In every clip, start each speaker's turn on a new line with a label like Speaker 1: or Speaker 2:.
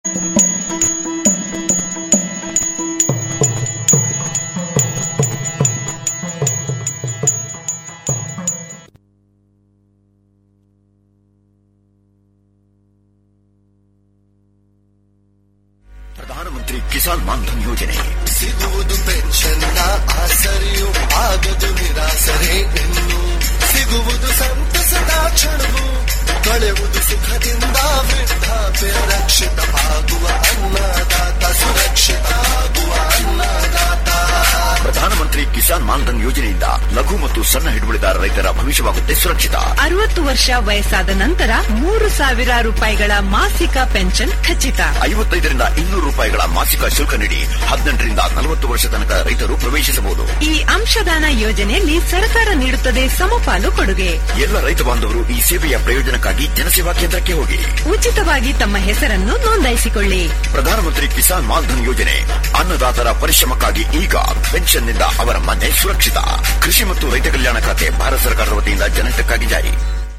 Speaker 1: ಪ್ರಧಾನಮಂತ್ರಿ ಕಿಸಾನ್ ಮಾನ್ಧನ್ ಯೋಜನೆ
Speaker 2: ಸಿಗುವುದು ಪೆನ್ಷನ್ನ ಆಸರೆಯು ಆಗದು ನಿರಾಸರೆ ಇನ್ನು ಸಿಗುವುದು ಸಂತಸದ ಕ್ಷಣವು ಕಳೆಯುವುದು ಸುಖದಿಂದ ವೃದ್ಧಾಪ್ಯ ರಕ್ಷಿತ ಆಗುವ ಅನ್ನದಾತ ಸುರಕ್ಷಿತ ಆಗುವ ಅನ್ನದಾತ
Speaker 1: ಪ್ರಧಾನಮಂತ್ರಿ ಕಿಸಾನ್ ಮಾನ್ಧನ್ ಯೋಜನೆಯಿಂದ ಲಘು ಮತ್ತು ಸಣ್ಣ ಹಿಡುವಳಿದಾರ ರೈತರ ಭವಿಷ್ಯವಾಗುತ್ತೆ ಸುರಕ್ಷಿತ
Speaker 3: ಅರವತ್ತು ವರ್ಷ ವಯಸ್ಸಾದ ನಂತರ ಮೂರು ಸಾವಿರ ರೂಪಾಯಿಗಳ ಮಾಸಿಕ ಪೆನ್ಷನ್ ಖಚಿತ
Speaker 1: ಐವತ್ತೈದರಿಂದ ಇನ್ನೂರು ರೂಪಾಯಿಗಳ ಮಾಸಿಕ ಶುಲ್ಕ ನೀಡಿ ಹದಿನೆಂಟರಿಂದ ನಲವತ್ತು ವರ್ಷ ತನಕ ರೈತರು ಪ್ರವೇಶಿಸಬಹುದು
Speaker 3: ಈ ಅಂಶದಾನ ಯೋಜನೆಯಲ್ಲಿ ಸರ್ಕಾರ ನೀಡುತ್ತದೆ ಸಮಪಾಲು ಕೊಡುಗೆ
Speaker 1: ಎಲ್ಲ ರೈತ ಬಾಂಧವರು ಈ ಸೇವೆಯ ಪ್ರಯೋಜನಕ್ಕಾಗಿ ಜನಸೇವಾ ಕೇಂದ್ರಕ್ಕೆ ಹೋಗಿ
Speaker 3: ಉಚಿತವಾಗಿ ತಮ್ಮ ಹೆಸರನ್ನು ನೋಂದಾಯಿಸಿಕೊಳ್ಳಿ
Speaker 1: ಪ್ರಧಾನಮಂತ್ರಿ ಕಿಸಾನ್ ಮಾನ್ಧನ್ ಯೋಜನೆ ಅನ್ನದಾತರ ಪರಿಶ್ರಮಕ್ಕಾಗಿ ಈಗ ಪೆನ್ಷನ್ನಿಂದ ಅವರ ಮನೆ ಸುರಕ್ಷಿತ ಕೃಷಿ ಮತ್ತು ರೈತ ಕಲ್ಯಾಣ ಖಾತೆ ಭಾರತ ಸರ್ಕಾರದ ವತಿಯಿಂದ ಜನಹಿತಕ್ಕಾಗಿ ಜಾರಿ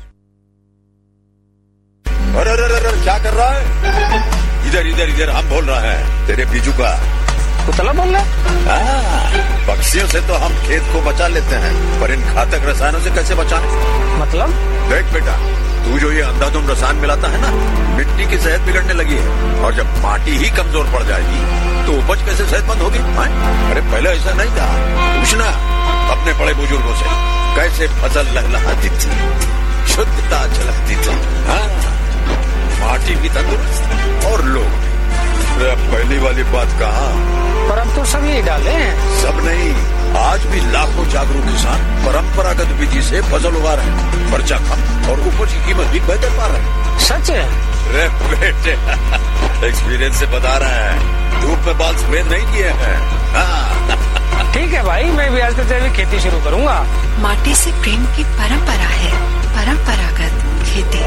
Speaker 4: अरे अरे अरे अरे, क्या कर रहा है इधर इधर इधर हम बोल रहे हैं तेरे बीजू का
Speaker 5: पुतला बोल रहा है
Speaker 4: हाँ, पक्षियों से तो हम खेत को बचा लेते हैं पर इन घातक रसायनों से कैसे बचाएं
Speaker 5: मतलब
Speaker 4: देख बेटा तू जो ये अंधाधुंध रसायन मिलाता है ना मिट्टी की सेहत बिगड़ने लगी है और जब माटी ही कमजोर पड़ जाएगी तो उपज कैसे सेहतमंद होगी हाँ? अरे पहले ऐसा नहीं था पूछना अपने बड़े बुजुर्गों से कैसे फसल लहलहाती थी शुद्धता झलकती थी हाँ माटी भी तंदुरुस्त और लोग अरे अब पहली वाली बात कहा
Speaker 5: पर अब तो सब यही डाले हैं
Speaker 4: सब नहीं आज भी लाखों जागरूक किसान परंपरागत विधि से फसल उगा रहे हैं खर्चा कम और उपज की कीमत भी बेहतर पा रहे हैं
Speaker 5: सच है
Speaker 4: अरे बेटे एक्सपीरियंस से बता रहे हैं धूप में बाल सफेद नहीं किए हैं हाँ,
Speaker 5: ठीक है भाई मैं भी आज से जैविक खेती शुरू करूंगा
Speaker 3: माटी से प्रेम की परंपरा है परंपरागत खेती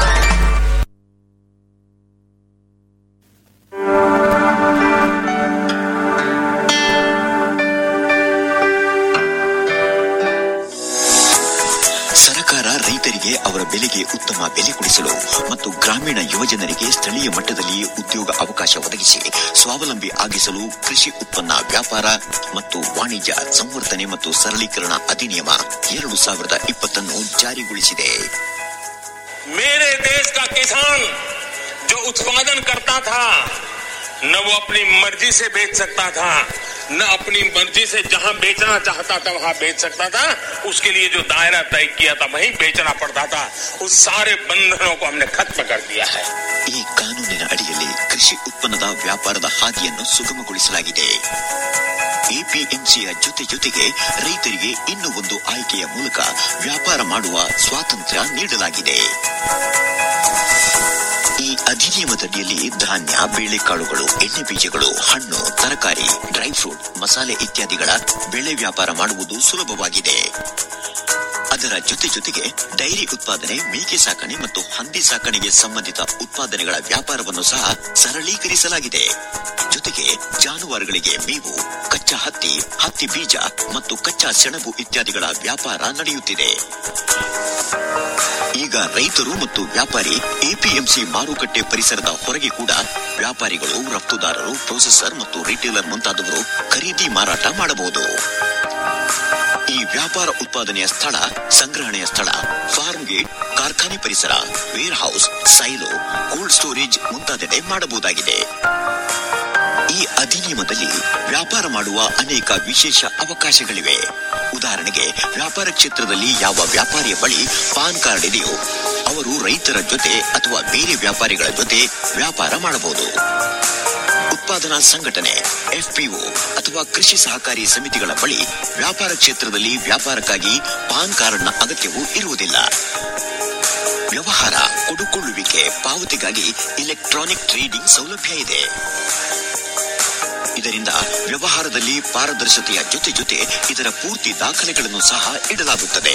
Speaker 6: ಸರ್ಕಾರ ರೈತರಿಗೆ ಅವರ ಬೆಲೆಗೆ ಉತ್ತಮ ಬೆಲೆ ಕೊಡಿಸಲು ಮತ್ತು ಗ್ರಾಮೀಣ ಯುವಜನರಿಗೆ ಸ್ಥಳೀಯ ಮಟ್ಟದಲ್ಲಿ ಉದ್ಯೋಗ ಅವಕಾಶ ಒದಗಿಸಿ ಸ್ವಾವಲಂಬಿ ಆಗಿಸಲು ಕೃಷಿ ಉತ್ಪನ್ನ ವ್ಯಾಪಾರ ಮತ್ತು ವಾಣಿಜ್ಯ ಸಂವರ್ಧನೆ ಮತ್ತು ಸರಳೀಕರಣ ಅಧಿನಿಯಮ ಎರಡು ಸಾವಿರದ ಇಪ್ಪತ್ತನ್ನು ಜಾರಿಗೊಳಿಸಿದೆ
Speaker 7: मेरे देश का किसान जो उत्पादन करता था न वो अपनी मर्जी से बेच सकता था न अपनी मर्जी से जहां बेचना चाहता था वहां बेच सकता था उसके लिए जो दायरा तय किया था वहीं बेचना पड़ता था उस सारे बंधनों को हमने खत्म कर दिया है
Speaker 6: ಈ ಕಾನೂನಿನ ಅಡಿಯಲ್ಲಿ ಕೃಷಿ ಉತ್ಪನ್ನದ ವ್ಯಾಪಾರದ ಹಾದಿಯನ್ನು ಸುಗಮಗೊಳಿಸಲಾಗಿದೆ ಎಪಿಎಂಸಿಯ ಜೊತೆ ಜೊತೆಗೆ ರೈತರಿಗೆ ಇನ್ನೂ ಒಂದು ಆಯ್ಕೆಯ ಮೂಲಕ ವ್ಯಾಪಾರ ಮಾಡುವ ಸ್ವಾತಂತ್ರ್ಯ ನೀಡಲಾಗಿದೆ ಈ ಅಧಿನಿಯಮದಡಿಯಲ್ಲಿ ಧಾನ್ಯ ಬೇಳೆಕಾಳುಗಳು ಎಣ್ಣೆ ಬೀಜಗಳು ಹಣ್ಣು ತರಕಾರಿ ಡ್ರೈ ಫ್ರೂಟ್ ಮಸಾಲೆ ಇತ್ಯಾದಿಗಳ ಬೆಳೆ ವ್ಯಾಪಾರ ಮಾಡುವುದು ಸುಲಭವಾಗಿದೆ ಅದರ ಜೊತೆ ಜೊತೆಗೆ ಡೈರಿ ಉತ್ಪಾದನೆ ಮೇಕೆ ಸಾಕಣೆ ಮತ್ತು ಹಂದಿ ಸಾಕಣೆಗೆ ಸಂಬಂಧಿತ ಉತ್ಪಾದನೆಗಳ ವ್ಯಾಪಾರವನ್ನು ಸಹ ಸರಳೀಕರಿಸಲಾಗಿದೆ ಜೊತೆಗೆ ಜಾನುವಾರುಗಳಿಗೆ ಮೇವು ಕಚ್ಚಾ ಹತ್ತಿ ಹತ್ತಿ ಬೀಜ ಮತ್ತು ಕಚ್ಚಾ ಸೆಣಬು ಇತ್ಯಾದಿಗಳ ವ್ಯಾಪಾರ ನಡೆಯುತ್ತಿದೆ ಈಗ ರೈತರು ಮತ್ತು ವ್ಯಾಪಾರಿ ಎಪಿಎಂಸಿ ಮಾರುಕಟ್ಟೆ ಪರಿಸರದ ಹೊರಗೆ ಕೂಡ ವ್ಯಾಪಾರಿಗಳು ರಫ್ತುದಾರರು ಪ್ರೊಸೆಸರ್ ಮತ್ತು ರಿಟೇಲರ್ ಮುಂತಾದವರು ಖರೀದಿ ಮಾರಾಟ ಮಾಡಬಹುದು ಈ ವ್ಯಾಪಾರ ಉತ್ಪಾದನೆಯ ಸ್ಥಳ ಸಂಗ್ರಹಣೆಯ ಸ್ಥಳ ಫಾರ್ಮ್ ಗೇಟ್ ಕಾರ್ಖಾನೆ ಪರಿಸರ warehouse silo cold storage ಮುಂತಾದೆಡೆ ಮಾಡಬಹುದಾಗಿದೆ ಈ ಅಧಿನಿಯಮದಲ್ಲಿ ವ್ಯಾಪಾರ ಮಾಡುವ ಅನೇಕ ವಿಶೇಷ ಅವಕಾಶಗಳಿವೆ ಉದಾಹರಣೆಗೆ ವ್ಯಾಪಾರ ಕ್ಷೇತ್ರದಲ್ಲಿ ಯಾವ ವ್ಯಾಪಾರಿಯ ಬಳಿ ಪಾನ್ ಕಾರ್ಡ್ ಇದೆಯೋ ಅವರು ರೈತರ ಜೊತೆ ಅಥವಾ ಬೇರೆ ವ್ಯಾಪಾರಿಗಳ ಜೊತೆ ವ್ಯಾಪಾರ ಮಾಡಬಹುದು ಉತ್ಪಾದನಾ ಸಂಘಟನೆ ಎಫ್ಪಿಒ ಅಥವಾ ಕೃಷಿ ಸಹಕಾರಿ ಸಮಿತಿಗಳ ಬಳಿ ವ್ಯಾಪಾರ ಕ್ಷೇತ್ರದಲ್ಲಿ ವ್ಯಾಪಾರಕ್ಕಾಗಿ ಪಾನ್ ಕಾರ್ಡ್ನ ಅಗತ್ಯವೂ ಇರುವುದಿಲ್ಲ ವ್ಯವಹಾರ ಕೊಡುಕೊಳ್ಳುವಿಕೆ ಪಾವತಿಗಾಗಿ ಇಲೆಕ್ಟ್ರಾನಿಕ್ ಟ್ರೇಡಿಂಗ್ ಸೌಲಭ್ಯ ಇದೆ ಇದರಿಂದ ವ್ಯವಹಾರದಲ್ಲಿ ಪಾರದರ್ಶತೆಯ ಜೊತೆ ಜೊತೆ ಇದರ ಪೂರ್ತಿ ದಾಖಲೆಗಳನ್ನು ಸಹ ಇಡಲಾಗುತ್ತದೆ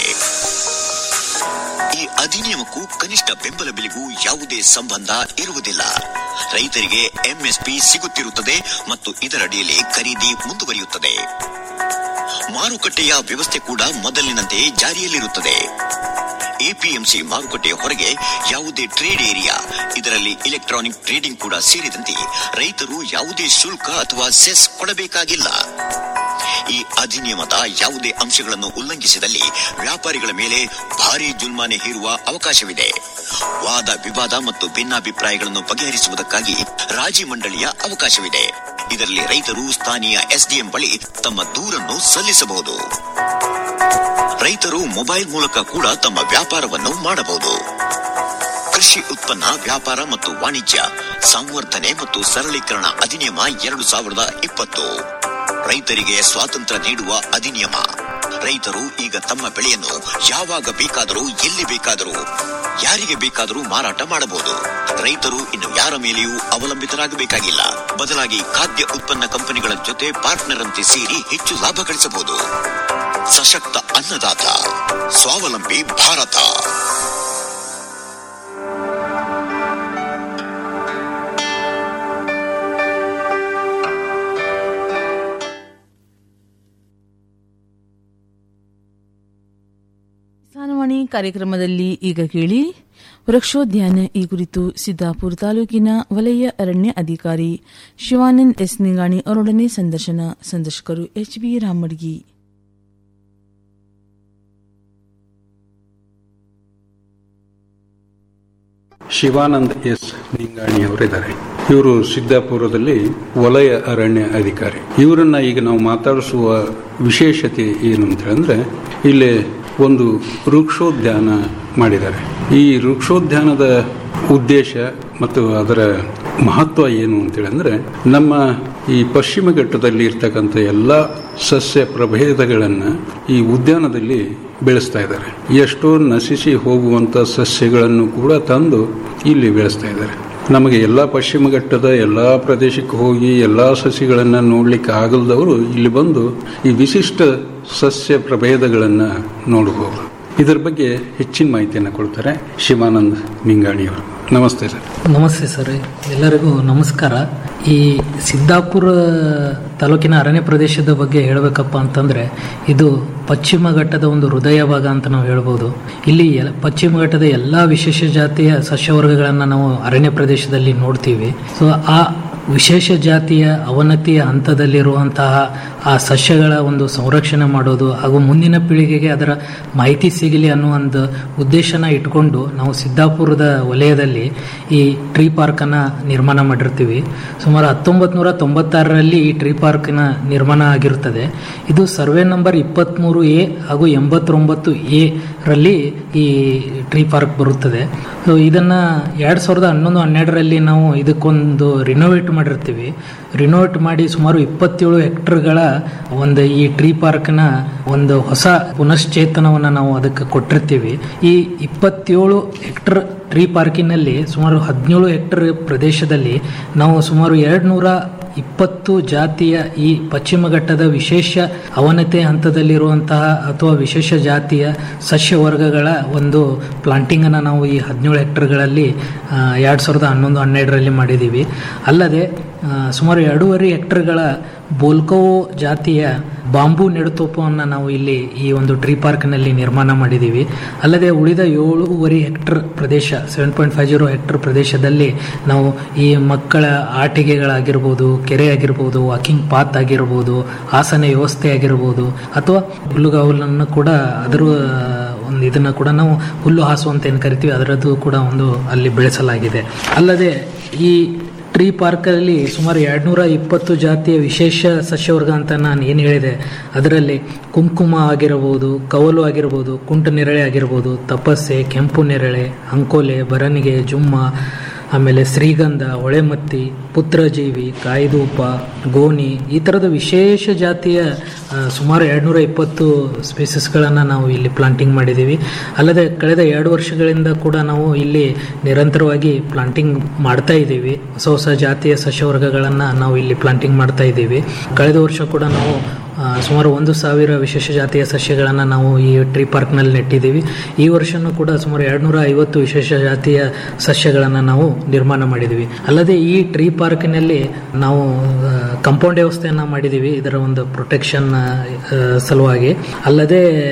Speaker 6: ಈ ಅಧಿನಿಯಮಕ್ಕೂ ಕನಿಷ್ಠ ಬೆಂಬಲ ಬೆಲೆಗೂ ಯಾವುದೇ ಸಂಬಂಧ ಇರುವುದಿಲ್ಲ ರೈತರಿಗೆ ಎಂಎಸ್ಪಿ ಸಿಗುತ್ತಿರುತ್ತದೆ ಮತ್ತು ಇದರಡಿಯಲ್ಲಿ ಖರೀದಿ ಮುಂದುವರಿಯುತ್ತದೆ ಮಾರುಕಟ್ಟೆಯ ವ್ಯವಸ್ಥೆ ಕೂಡ ಮೊದಲಿನಂತೆ ಜಾರಿಯಲ್ಲಿರುತ್ತದೆ ಎಪಿಎಂಸಿ ಮಾರುಕಟ್ಟೆಯ ಹೊರಗೆ ಯಾವುದೇ ಟ್ರೇಡ್ ಏರಿಯಾ ಇದರಲ್ಲಿ ಇಲೆಕ್ಟ್ರಾನಿಕ್ ಟ್ರೇಡಿಂಗ್ ಕೂಡ ಸೇರಿದಂತೆ ರೈತರು ಯಾವುದೇ ಶುಲ್ಕ ಅಥವಾ ಸೆಸ್ ಕೊಡಬೇಕಾಗಿಲ್ಲ ಈ ಅಧಿನಿಯಮದ ಯಾವುದೇ ಅಂಶಗಳನ್ನು ಉಲ್ಲಂಘಿಸಿದಲ್ಲಿ ವ್ಯಾಪಾರಿಗಳ ಮೇಲೆ ಭಾರಿ ಜುಲ್ಮಾನೆ ಹೇರುವ ಅವಕಾಶವಿದೆ ವಾದ ವಿವಾದ ಮತ್ತು ಭಿನ್ನಾಭಿಪ್ರಾಯಗಳನ್ನು ಬಗೆಹರಿಸುವುದಕ್ಕಾಗಿ ರಾಜಿ ಮಂಡಳಿಯ ಅವಕಾಶವಿದೆ ಇದರಲ್ಲಿ ರೈತರು ಸ್ಥಾನೀಯ ಎಸ್ಡಿಎಂ ಬಳಿ ತಮ್ಮ ದೂರನ್ನು ಸಲ್ಲಿಸಬಹುದು ರೈತರು ಮೊಬೈಲ್ ಮೂಲಕ ಕೂಡ ತಮ್ಮ ವ್ಯಾಪಾರವನ್ನು ಮಾಡಬಹುದು ಕೃಷಿ ಉತ್ಪನ್ನ ವ್ಯಾಪಾರ ಮತ್ತು ವಾಣಿಜ್ಯ ಸಂವರ್ಧನೆ ಮತ್ತು ಸರಳೀಕರಣ ಅಧಿನಿಯಮ ಎರಡು ಸಾವಿರದ ಇಪ್ಪತ್ತು ರೈತರಿಗೆ ಸ್ವಾತಂತ್ರ್ಯ ನೀಡುವ ಅಧಿನಿಯಮ ರೈತರು ಈಗ ತಮ್ಮ ಬೆಳೆಯನ್ನು ಯಾವಾಗ ಬೇಕಾದರೂ ಎಲ್ಲಿ ಬೇಕಾದರೂ ಯಾರಿಗೆ ಬೇಕಾದರೂ ಮಾರಾಟ ಮಾಡಬಹುದು ರೈತರು ಇನ್ನು ಯಾರ ಮೇಲೆಯೂ ಅವಲಂಬಿತರಾಗಬೇಕಾಗಿಲ್ಲ ಬದಲಾಗಿ ಖಾದ್ಯ ಉತ್ಪನ್ನ ಕಂಪನಿಗಳ ಜೊತೆ ಪಾರ್ಟ್ನರ್ ಅಂತೆ ಸೇರಿ ಹೆಚ್ಚು ಲಾಭ ಗಳಿಸಬಹುದು ಸಶಕ್ತ ಅನ್ನದಾತ ಸ್ವಾವಲಂಬಿ ಭಾರತ
Speaker 8: ಕಿಸಾನವಾಣಿ ಕಾರ್ಯಕ್ರಮದಲ್ಲಿ ಈಗ ಕೇಳಿ ವೃಕ್ಷೋದ್ಯಾನ ಈ ಕುರಿತು ಸಿದ್ದಾಪುರ ತಾಲೂಕಿನ ವಲಯ ಅರಣ್ಯ ಅಧಿಕಾರಿ ಶಿವಾನಂದ್ ಎಸ್ ನಿಂಗಾಣಿ ಅವರೊಡನೆ ಸಂದರ್ಶನ ಸಂದರ್ಶಕರು H B Ramadgi
Speaker 9: Shivanand S Ningani ಅವರಿದ್ದಾರೆ ಇವರು ಸಿದ್ದಾಪುರದಲ್ಲಿ ವಲಯ ಅರಣ್ಯ ಅಧಿಕಾರಿ ಇವರನ್ನ ಈಗ ನಾವು ಮಾತಾಡಿಸುವ ವಿಶೇಷತೆ ಏನು ಅಂತ ಹೇಳಿದ್ರೆ ಇಲ್ಲಿ ಒಂದು ವೃಕ್ಷೋದ್ಯಾನ ಮಾಡಿದ್ದಾರೆ ಈ ವೃಕ್ಷೋದ್ಯಾನದ ಉದ್ದೇಶ ಮತ್ತು ಅದರ ಮಹತ್ವ ಏನು ಅಂತೇಳಿ ಅಂದ್ರೆ ನಮ್ಮ ಈ ಪಶ್ಚಿಮ ಘಟ್ಟದಲ್ಲಿ ಇರ್ತಕ್ಕಂಥ ಎಲ್ಲ ಸಸ್ಯ ಪ್ರಭೇದಗಳನ್ನು ಈ ಉದ್ಯಾನದಲ್ಲಿ ಬೆಳೆಸ್ತಾ ಇದ್ದಾರೆ ಎಷ್ಟೋ ನಶಿಸಿ ಹೋಗುವಂತ ಸಸ್ಯಗಳನ್ನು ಕೂಡ ತಂದು ಇಲ್ಲಿ ಬೆಳೆಸ್ತಾ ಇದ್ದಾರೆ ನಮಗೆ ಎಲ್ಲ ಪಶ್ಚಿಮ ಘಟ್ಟದ ಎಲ್ಲ ಪ್ರದೇಶಕ್ಕೆ ಹೋಗಿ ಎಲ್ಲ ಸಸ್ಯಗಳನ್ನು ನೋಡ್ಲಿಕ್ಕೆ ಆಗಲ್ದವರು ಇಲ್ಲಿ ಬಂದು ಈ ವಿಶಿಷ್ಟ ಸಸ್ಯ ಪ್ರಭೇದಗಳನ್ನು ನೋಡಬಹುದು ಇದರ ಬಗ್ಗೆ ಹೆಚ್ಚಿನ ಮಾಹಿತಿಯನ್ನು ಕೊಡ್ತಾರೆ ಶಿವಾನಂದ್ ನಿಂಗಾಣಿಯವರು ನಮಸ್ತೆ ಸರ್
Speaker 10: ನಮಸ್ತೆ ಸರ್ ಎಲ್ಲರಿಗೂ ನಮಸ್ಕಾರ ಈ ಸಿದ್ದಾಪುರ ತಾಲೂಕಿನ ಅರಣ್ಯ ಪ್ರದೇಶದ ಬಗ್ಗೆ ಹೇಳಬೇಕಪ್ಪ ಅಂತಂದ್ರೆ ಇದು ಪಶ್ಚಿಮ ಘಟ್ಟದ ಒಂದು ಹೃದಯ ಭಾಗ ಅಂತ ನಾವು ಹೇಳ್ಬೋದು ಇಲ್ಲಿ ಎಲ್- ಪಶ್ಚಿಮ ಘಟ್ಟದ ಎಲ್ಲಾ ವಿಶೇಷ ಜಾತಿಯ ಸಸ್ಯವರ್ಗಗಳನ್ನು ನಾವು ಅರಣ್ಯ ಪ್ರದೇಶದಲ್ಲಿ ನೋಡ್ತೀವಿ ಸೊ ಆ ವಿಶೇಷ ಜಾತಿಯ ಅವನತಿಯ ಹಂತದಲ್ಲಿರುವಂತಹ ಆ ಸಸ್ಯಗಳ ಒಂದು ಸಂರಕ್ಷಣೆ ಮಾಡೋದು ಹಾಗೂ ಮುಂದಿನ ಪೀಳಿಗೆಗೆ ಅದರ ಮಾಹಿತಿ ಸಿಗಲಿ ಅನ್ನೋ ಒಂದು ಉದ್ದೇಶನ ಇಟ್ಕೊಂಡು ನಾವು ಸಿದ್ದಾಪುರದ ವಲಯದಲ್ಲಿ ಈ ಟ್ರೀ ಪಾರ್ಕನ್ನು ನಿರ್ಮಾಣ ಮಾಡಿರ್ತೀವಿ ಸುಮಾರು ಹತ್ತೊಂಬತ್ತು ನೂರ ತೊಂಬತ್ತಾರರಲ್ಲಿ ಈ ಟ್ರೀ ಪಾರ್ಕ್ನ ನಿರ್ಮಾಣ ಆಗಿರುತ್ತದೆ ಇದು ಸರ್ವೆ ನಂಬರ್ ಇಪ್ಪತ್ತ್ಮೂರು ಎ ಹಾಗೂ ಎಂಬತ್ತೊಂಬತ್ತು ಎ ರಲ್ಲಿ ಈ ಟ್ರೀ ಪಾರ್ಕ್ ಬರುತ್ತದೆ ಸೊ ಇದನ್ನ ಎರಡ್ ಸಾವಿರದ ಹನ್ನೊಂದು ಹನ್ನೆರಡರಲ್ಲಿ ನಾವು ಇದಕ್ಕೊಂದು ರಿನೋವೇಟ್ ಮಾಡಿರ್ತೀವಿ ರಿನೋವೇಟ್ ಮಾಡಿ ಸುಮಾರು ಇಪ್ಪತ್ತೇಳು ಹೆಕ್ಟರ್ಗಳ ಒಂದು ಈ ಟ್ರೀ ಪಾರ್ಕ್ನ ಒಂದು ಹೊಸ ಪುನಶ್ಚೇತನವನ್ನು ನಾವು ಅದಕ್ಕೆ ಕೊಟ್ಟಿರ್ತೀವಿ ಈ ಇಪ್ಪತ್ತೇಳು ಹೆಕ್ಟರ್ ಟ್ರೀ ಪಾರ್ಕಿನಲ್ಲಿ ಸುಮಾರು ಹದಿನೇಳು ಹೆಕ್ಟರ್ ಪ್ರದೇಶದಲ್ಲಿ ನಾವು ಸುಮಾರು ಎರಡು ನೂರ ಇಪ್ಪತ್ತು ಜಾತಿಯ ಈ ಪಶ್ಚಿಮ ಘಟ್ಟದ ವಿಶೇಷ ಅವನತೆ ಹಂತದಲ್ಲಿರುವಂತಹ ಅಥವಾ ವಿಶೇಷ ಜಾತಿಯ ಸಸ್ಯ ವರ್ಗಗಳ ಒಂದು ಪ್ಲಾಂಟಿಂಗ್ ಅನ್ನು ನಾವು ಈ ಹದಿನೇಳು ಹೆಕ್ಟರ್ಗಳಲ್ಲಿ ಎರಡು ಸಾವಿರದ ಹನ್ನೊಂದು ಹನ್ನೆರಡರಲ್ಲಿ ಮಾಡಿದ್ದೀವಿ ಅಲ್ಲದೆ ಆ, ಸುಮಾರು ಎರಡೂವರೆ ಹೆಕ್ಟರ್ಗಳ ಬೋಲ್ಕೋವೋ ಜಾತಿಯ ಬಾಂಬು ನೆಡುತೋಪವನ್ನು ನಾವು ಇಲ್ಲಿ ಈ ಒಂದು ಟ್ರೀ ಪಾರ್ಕ್ನಲ್ಲಿ ನಿರ್ಮಾಣ ಮಾಡಿದ್ದೀವಿ ಅಲ್ಲದೆ ಉಳಿದ ಏಳೂವರೆ ಹೆಕ್ಟರ್ ಪ್ರದೇಶ seven point five zero hectare ಪ್ರದೇಶದಲ್ಲಿ ನಾವು ಈ ಮಕ್ಕಳ ಆಟಿಕೆಗಳಾಗಿರ್ಬೋದು ಕೆರೆ ಆಗಿರ್ಬೋದು ವಾಕಿಂಗ್ ಪಾತ್ ಆಗಿರ್ಬೋದು ಆಸನ ವ್ಯವಸ್ಥೆ ಆಗಿರ್ಬೋದು ಅಥವಾ ಹುಲ್ಲುಗಾವಲನ್ನು ಕೂಡ ಅದರ ಒಂದು ಇದನ್ನು ಕೂಡ ನಾವು ಹುಲ್ಲು ಹಾಸು ಅಂತ ಏನು ಕರಿತೀವಿ ಅದರದ್ದು ಕೂಡ ಒಂದು ಅಲ್ಲಿ ಬೆಳೆಸಲಾಗಿದೆ ಅಲ್ಲದೆ ಈ ಟ್ರೀ ಪಾರ್ಕಲ್ಲಿ ಸುಮಾರು ಎರಡ್ನೂರ ಇಪ್ಪತ್ತು ಜಾತಿಯ ವಿಶೇಷ ಸಸ್ಯವರ್ಗ ಅಂತ ನಾನು ಏನು ಹೇಳಿದೆ ಅದರಲ್ಲಿ ಕುಂಕುಮ ಆಗಿರಬಹುದು ಕವಲು ಆಗಿರ್ಬೋದು ಕುಂಟು ನೆರಳೆ ಆಗಿರ್ಬೋದು ತಪಸ್ಸೆ ಕೆಂಪು ನೆರಳೆ ಅಂಕೋಲೆ ಬರನಿಗೆ ಜುಮ್ಮ ಆಮೇಲೆ ಶ್ರೀಗಂಧ ಹೊಳೆಮತ್ತಿ ಪುತ್ರಜೀವಿ ಕಾಯ್ದೂಪ ಗೋನಿ ಈ ಥರದ ವಿಶೇಷ ಜಾತಿಯ ಆ, ಸುಮಾರು ಎರಡುನೂರ ಇಪ್ಪತ್ತು ಸ್ಪೀಸಸ್ಗಳನ್ನು ನಾವು ಇಲ್ಲಿ ಪ್ಲಾಂಟಿಂಗ್ ಮಾಡಿದ್ದೀವಿ ಅಲ್ಲದೆ ಕಳೆದ ಎರಡು ವರ್ಷಗಳಿಂದ ಕೂಡ ನಾವು ಇಲ್ಲಿ ನಿರಂತರವಾಗಿ ಪ್ಲಾಂಟಿಂಗ್ ಮಾಡ್ತಾ ಇದ್ದೀವಿ ಹೊಸ ಹೊಸ ಜಾತಿಯ ಸಸ್ಯವರ್ಗಗಳನ್ನು ನಾವು ಇಲ್ಲಿ ಪ್ಲಾಂಟಿಂಗ್ ಮಾಡ್ತಾ ಇದ್ದೀವಿ ಕಳೆದ ವರ್ಷ ಕೂಡ ನಾವು ಆ, ಸುಮಾರು ಒಂದು ಸಾವಿರ ವಿಶೇಷ ಜಾತಿಯ ಸಸ್ಯಗಳನ್ನು ನಾವು ಈ ಟ್ರೀ ಪಾರ್ಕ್ನಲ್ಲಿ ನೆಟ್ಟಿದ್ದೀವಿ ಈ ವರ್ಷನೂ ಕೂಡ ಸುಮಾರು ಎರಡುನೂರ ಐವತ್ತು ವಿಶೇಷ ಜಾತಿಯ ಸಸ್ಯಗಳನ್ನು ನಾವು ನಿರ್ಮಾಣ ಮಾಡಿದ್ದೀವಿ ಅಲ್ಲದೆ ಈ ಟ್ರೀ ಪಾರ್ಕಿನಲ್ಲಿ ನಾವು ಕಾಂಪೌಂಡ್ ವ್ಯವಸ್ಥೆಯನ್ನು ಮಾಡಿದ್ದೀವಿ ಇದರ ಒಂದು ಪ್ರೊಟೆಕ್ಷನ್ ಸಲುವಾಗಿ ಅಲ್ಲದೆ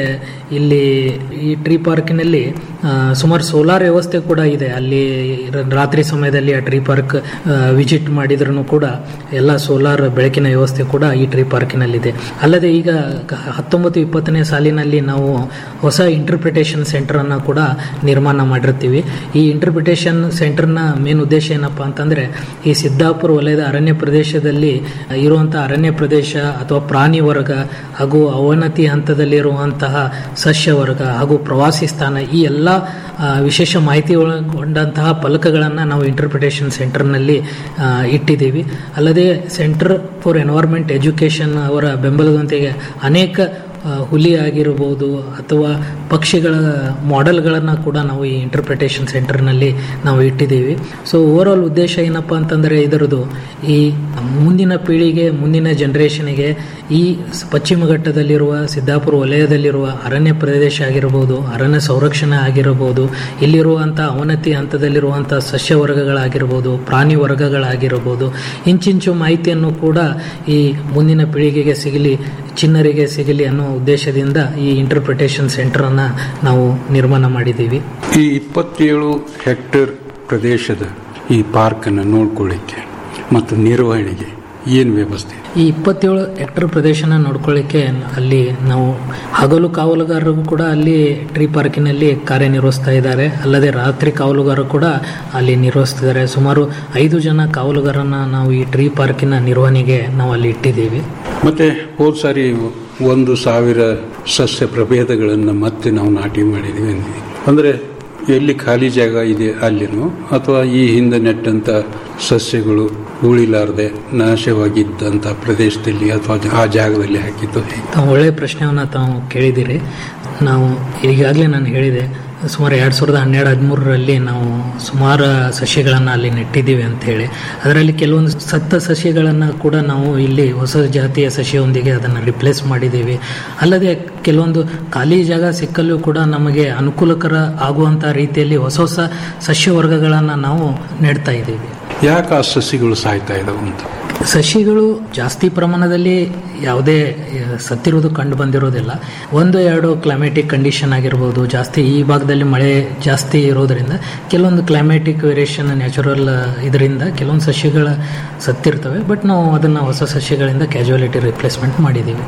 Speaker 10: ಇಲ್ಲಿ ಈ ಟ್ರೀ ಪಾರ್ಕಿನಲ್ಲಿ ಆ, ಸುಮಾರು ಸೋಲಾರ್ ವ್ಯವಸ್ಥೆ ಕೂಡ ಇದೆ ಅಲ್ಲಿ ರ- ರಾತ್ರಿ ಸಮಯದಲ್ಲಿ ಆ ಟ್ರೀ ಪಾರ್ಕ್ ವಿಸಿಟ್ ಮಾಡಿದ್ರು ಕೂಡ ಎಲ್ಲ ಸೋಲಾರ್ ಬೆಳಕಿನ ವ್ಯವಸ್ಥೆ ಕೂಡ ಈ ಟ್ರೀ ಪಾರ್ಕಿನಲ್ಲಿದೆ ಅಲ್ಲದೆ ಈಗ ಕ- ಹತ್ತೊಂಬತ್ತು ಇಪ್ಪತ್ತನೇ ಸಾಲಿನಲ್ಲಿ ನಾವು ಹೊಸ ಇಂಟರ್ಪ್ರಿಟೇಷನ್ ಸೆಂಟರ್ ಅನ್ನ ಕೂಡ ನಿರ್ಮಾಣ ಮಾಡಿರ್ತೀವಿ ಈ ಇಂಟರ್ಪ್ರಿಟೇಷನ್ ಸೆಂಟರ್ನ ಮೇನ್ ಉದ್ದೇಶ ಏನಪ್ಪಾ ಅಂತಂದ್ರೆ ಈ ಸಿದ್ದಾಪುರ ವಲಯದ ಅರಣ್ಯ ಪ್ರದೇಶದಲ್ಲಿ ಇರುವಂತಹ ಅರಣ್ಯ ಪ್ರದೇಶ ಅಥವಾ ಪ್ರಾಣಿ ವರ್ಗ ಹಾಗೂ ಅವನತಿ ಹಂತದಲ್ಲಿರುವಂತಹ ಸಸ್ಯ ವರ್ಗ ಹಾಗೂ ಪ್ರವಾಸಿ ಸ್ಥಾನ ಈ ಎಲ್ಲ ಆ, ವಿಶೇಷ ಮಾಹಿತಿ ಒಳಗೊಂಡಂತಹ ಫಲಕಗಳನ್ನು ನಾವು ಇಂಟರ್ಪ್ರಿಟೇಷನ್ ಸೆಂಟರ್ನಲ್ಲಿ ಆ, ಇಟ್ಟಿದ್ದೀವಿ ಅಲ್ಲದೆ ಸೆಂಟರ್ ಫಾರ್ ಎನ್ವೈರ್ಮೆಂಟ್ ಎಜುಕೇಷನ್ ಅವರ ಬೆಂಬಲದೊಂದಿಗೆ ಅನೇಕ ಆ, ಹುಲಿ ಆಗಿರಬಹುದು ಅಥವಾ ಪಕ್ಷಿಗಳ ಮಾಡೆಲ್ಗಳನ್ನು ಕೂಡ ನಾವು ಈ ಇಂಟರ್ಪ್ರಿಟೇಷನ್ ಸೆಂಟರ್ನಲ್ಲಿ ನಾವು ಇಟ್ಟಿದ್ದೀವಿ ಸೊ ಓವರ್ ಆಲ್ ಉದ್ದೇಶ ಏನಪ್ಪ ಅಂತಂದರೆ ಇದರದು ಈ ಮುಂದಿನ ಪೀಳಿಗೆ ಮುಂದಿನ ಜನರೇಷನ್ಗೆ ಈ ಸ- ಪಶ್ಚಿಮ ಘಟ್ಟದಲ್ಲಿರುವ ಸಿದ್ದಾಪುರ ವಲಯದಲ್ಲಿರುವ ಅರಣ್ಯ ಪ್ರದೇಶ ಆಗಿರಬಹುದು ಅರಣ್ಯ ಸಂರಕ್ಷಣೆ ಆಗಿರಬಹುದು ಇಲ್ಲಿರುವಂಥ ಅವನತಿ ಹಂತದಲ್ಲಿರುವಂಥ ಸಸ್ಯ ವರ್ಗಗಳಾಗಿರ್ಬೋದು ಪ್ರಾಣಿ ವರ್ಗಗಳಾಗಿರಬಹುದು ಇಂಚಿಂಚು ಮಾಹಿತಿಯನ್ನು ಕೂಡ ಈ ಮುಂದಿನ ಪೀಳಿಗೆಗೆ ಸಿಗಲಿ ಚಿನ್ನರಿಗೆ ಸಿಗಲಿ ಅನ್ನೋ ಉದ್ದೇಶದಿಂದ ಈ ಇಂಟರ್ಪ್ರಿಟೇಷನ್ ಸೆಂಟರನ್ನು ನಾವು ನಿರ್ಮಾಣ ಮಾಡಿದ್ದೀವಿ
Speaker 9: ಈ ಇಪ್ಪತ್ತೇಳು ಹೆಕ್ಟೇರ್ ಪ್ರದೇಶದ ಈ ಪಾರ್ಕನ್ನು ನೋಡ್ಕೊಳ್ಳಿಕ್ಕೆ ಮತ್ತು ನಿರ್ವಹಣೆಗೆ ಏನು ವ್ಯವಸ್ಥೆ
Speaker 10: ಈ ಇಪ್ಪತ್ತೇಳು ಹೆಕ್ಟರ್ ಪ್ರದೇಶನ ನೋಡ್ಕೊಳ್ಳಿಕ್ಕೆ ಅಲ್ಲಿ ನಾವು ಹಗಲು ಕಾವಲುಗಾರರು ಕೂಡ ಅಲ್ಲಿ ಟ್ರೀ ಪಾರ್ಕಿನಲ್ಲಿ ಕಾರ್ಯನಿರ್ವಹಿಸ್ತಾ ಇದ್ದಾರೆ ಅಲ್ಲದೆ ರಾತ್ರಿ ಕಾವಲುಗಾರರು ಕೂಡ ಅಲ್ಲಿ ನಿರ್ವಹಿಸ್ತಿದ್ದಾರೆ ಸುಮಾರು ಐದು ಜನ ಕಾವಲುಗಾರನ ನಾವು ಈ ಟ್ರೀ ಪಾರ್ಕಿನ ನಿರ್ವಹಣೆಗೆ ನಾವು ಅಲ್ಲಿ ಇಟ್ಟಿದ್ದೀವಿ
Speaker 9: ಮತ್ತೆ ಹೋದ ಸಾರಿ ಒಂದು ಸಾವಿರ ಸಸ್ಯ ಪ್ರಭೇದಗಳನ್ನು ಮತ್ತೆ ನಾವು ನಾಟಿ ಮಾಡಿದ್ದೀವಿ ಅಂದ್ವಿ ಅಂದರೆ ಎಲ್ಲಿ ಖಾಲಿ ಜಾಗ ಇದೆ ಅಲ್ಲಿನೋ ಅಥವಾ ಈ ಹಿಂದೆ ನೆಟ್ಟಂಥ ಸಸ್ಯಗಳು ಉಳಿಲಾರದೆ ನಾಶವಾಗಿದ್ದಂಥ ಪ್ರದೇಶದಲ್ಲಿ ಅಥವಾ ಆ ಜಾಗದಲ್ಲಿ ಹಾಕಿದ್ದು ಹೇಗೆ
Speaker 10: ತಾವು ಒಳ್ಳೆಯ ಪ್ರಶ್ನೆಯನ್ನು ತಾವು ಕೇಳಿದ್ದೀರಿ ನಾವು ಈಗಾಗಲೇ ನಾನು ಹೇಳಿದೆ ಸುಮಾರು ಎರಡು ಸಾವಿರದ ಹನ್ನೆರಡು ಹದಿಮೂರರಲ್ಲಿ ನಾವು ಸುಮಾರು ಸಸ್ಯಗಳನ್ನು ಅಲ್ಲಿ ನೆಟ್ಟಿದ್ದೀವಿ ಅಂತ ಹೇಳಿ ಅದರಲ್ಲಿ ಕೆಲವೊಂದು ಸತ್ತ ಸಸ್ಯಗಳನ್ನು ಕೂಡ ನಾವು ಇಲ್ಲಿ ಹೊಸ ಜಾತಿಯ ಸಸ್ಯವೊಂದಿಗೆ ಅದನ್ನು ರಿಪ್ಲೇಸ್ ಮಾಡಿದ್ದೀವಿ ಅಲ್ಲದೆ ಕೆಲವೊಂದು ಖಾಲಿ ಜಾಗ ಸಿಕ್ಕಲ್ಲೂ ಕೂಡ ನಮಗೆ ಅನುಕೂಲಕರ ಆಗುವಂಥ ರೀತಿಯಲ್ಲಿ ಹೊಸ ಹೊಸ ಸಸ್ಯ ವರ್ಗಗಳನ್ನು ನಾವು ನೆಡ್ತಾ ಇದ್ದೀವಿ
Speaker 9: ಯಾಕೆ ಆ ಸಸ್ಯಗಳು ಸಾಯ್ತಾ ಇದಾವೆ ಅಂತ
Speaker 10: ಸಸಿಗಳು ಜಾಸ್ತಿ ಪ್ರಮಾಣದಲ್ಲಿ ಯಾವುದೇ ಆ, ಸತ್ತಿರೋದು ಕಂಡು ಬಂದಿರೋದಿಲ್ಲ ಒಂದು ಎರಡು ಕ್ಲೈಮೇಟಿಕ್ ಕಂಡೀಷನ್ ಆಗಿರ್ಬೋದು ಜಾಸ್ತಿ ಈ ಭಾಗದಲ್ಲಿ ಮಳೆ ಜಾಸ್ತಿ ಇರೋದ್ರಿಂದ ಕೆಲವೊಂದು ಕ್ಲೈಮೇಟಿಕ್ ವೇರಿಯೇಷನ್ ನ್ಯಾಚುರಲ್ ಇದರಿಂದ ಕೆಲವೊಂದು ಸಸ್ಯಗಳ ಸತ್ತಿರ್ತವೆ ಬಟ್ ನಾವು ಅದನ್ನು ಹೊಸ ಸಸ್ಯಗಳಿಂದ ಕ್ಯಾಜುಯಾಲಿಟಿ ರಿಪ್ಲೇಸ್ಮೆಂಟ್ ಮಾಡಿದ್ದೀವಿ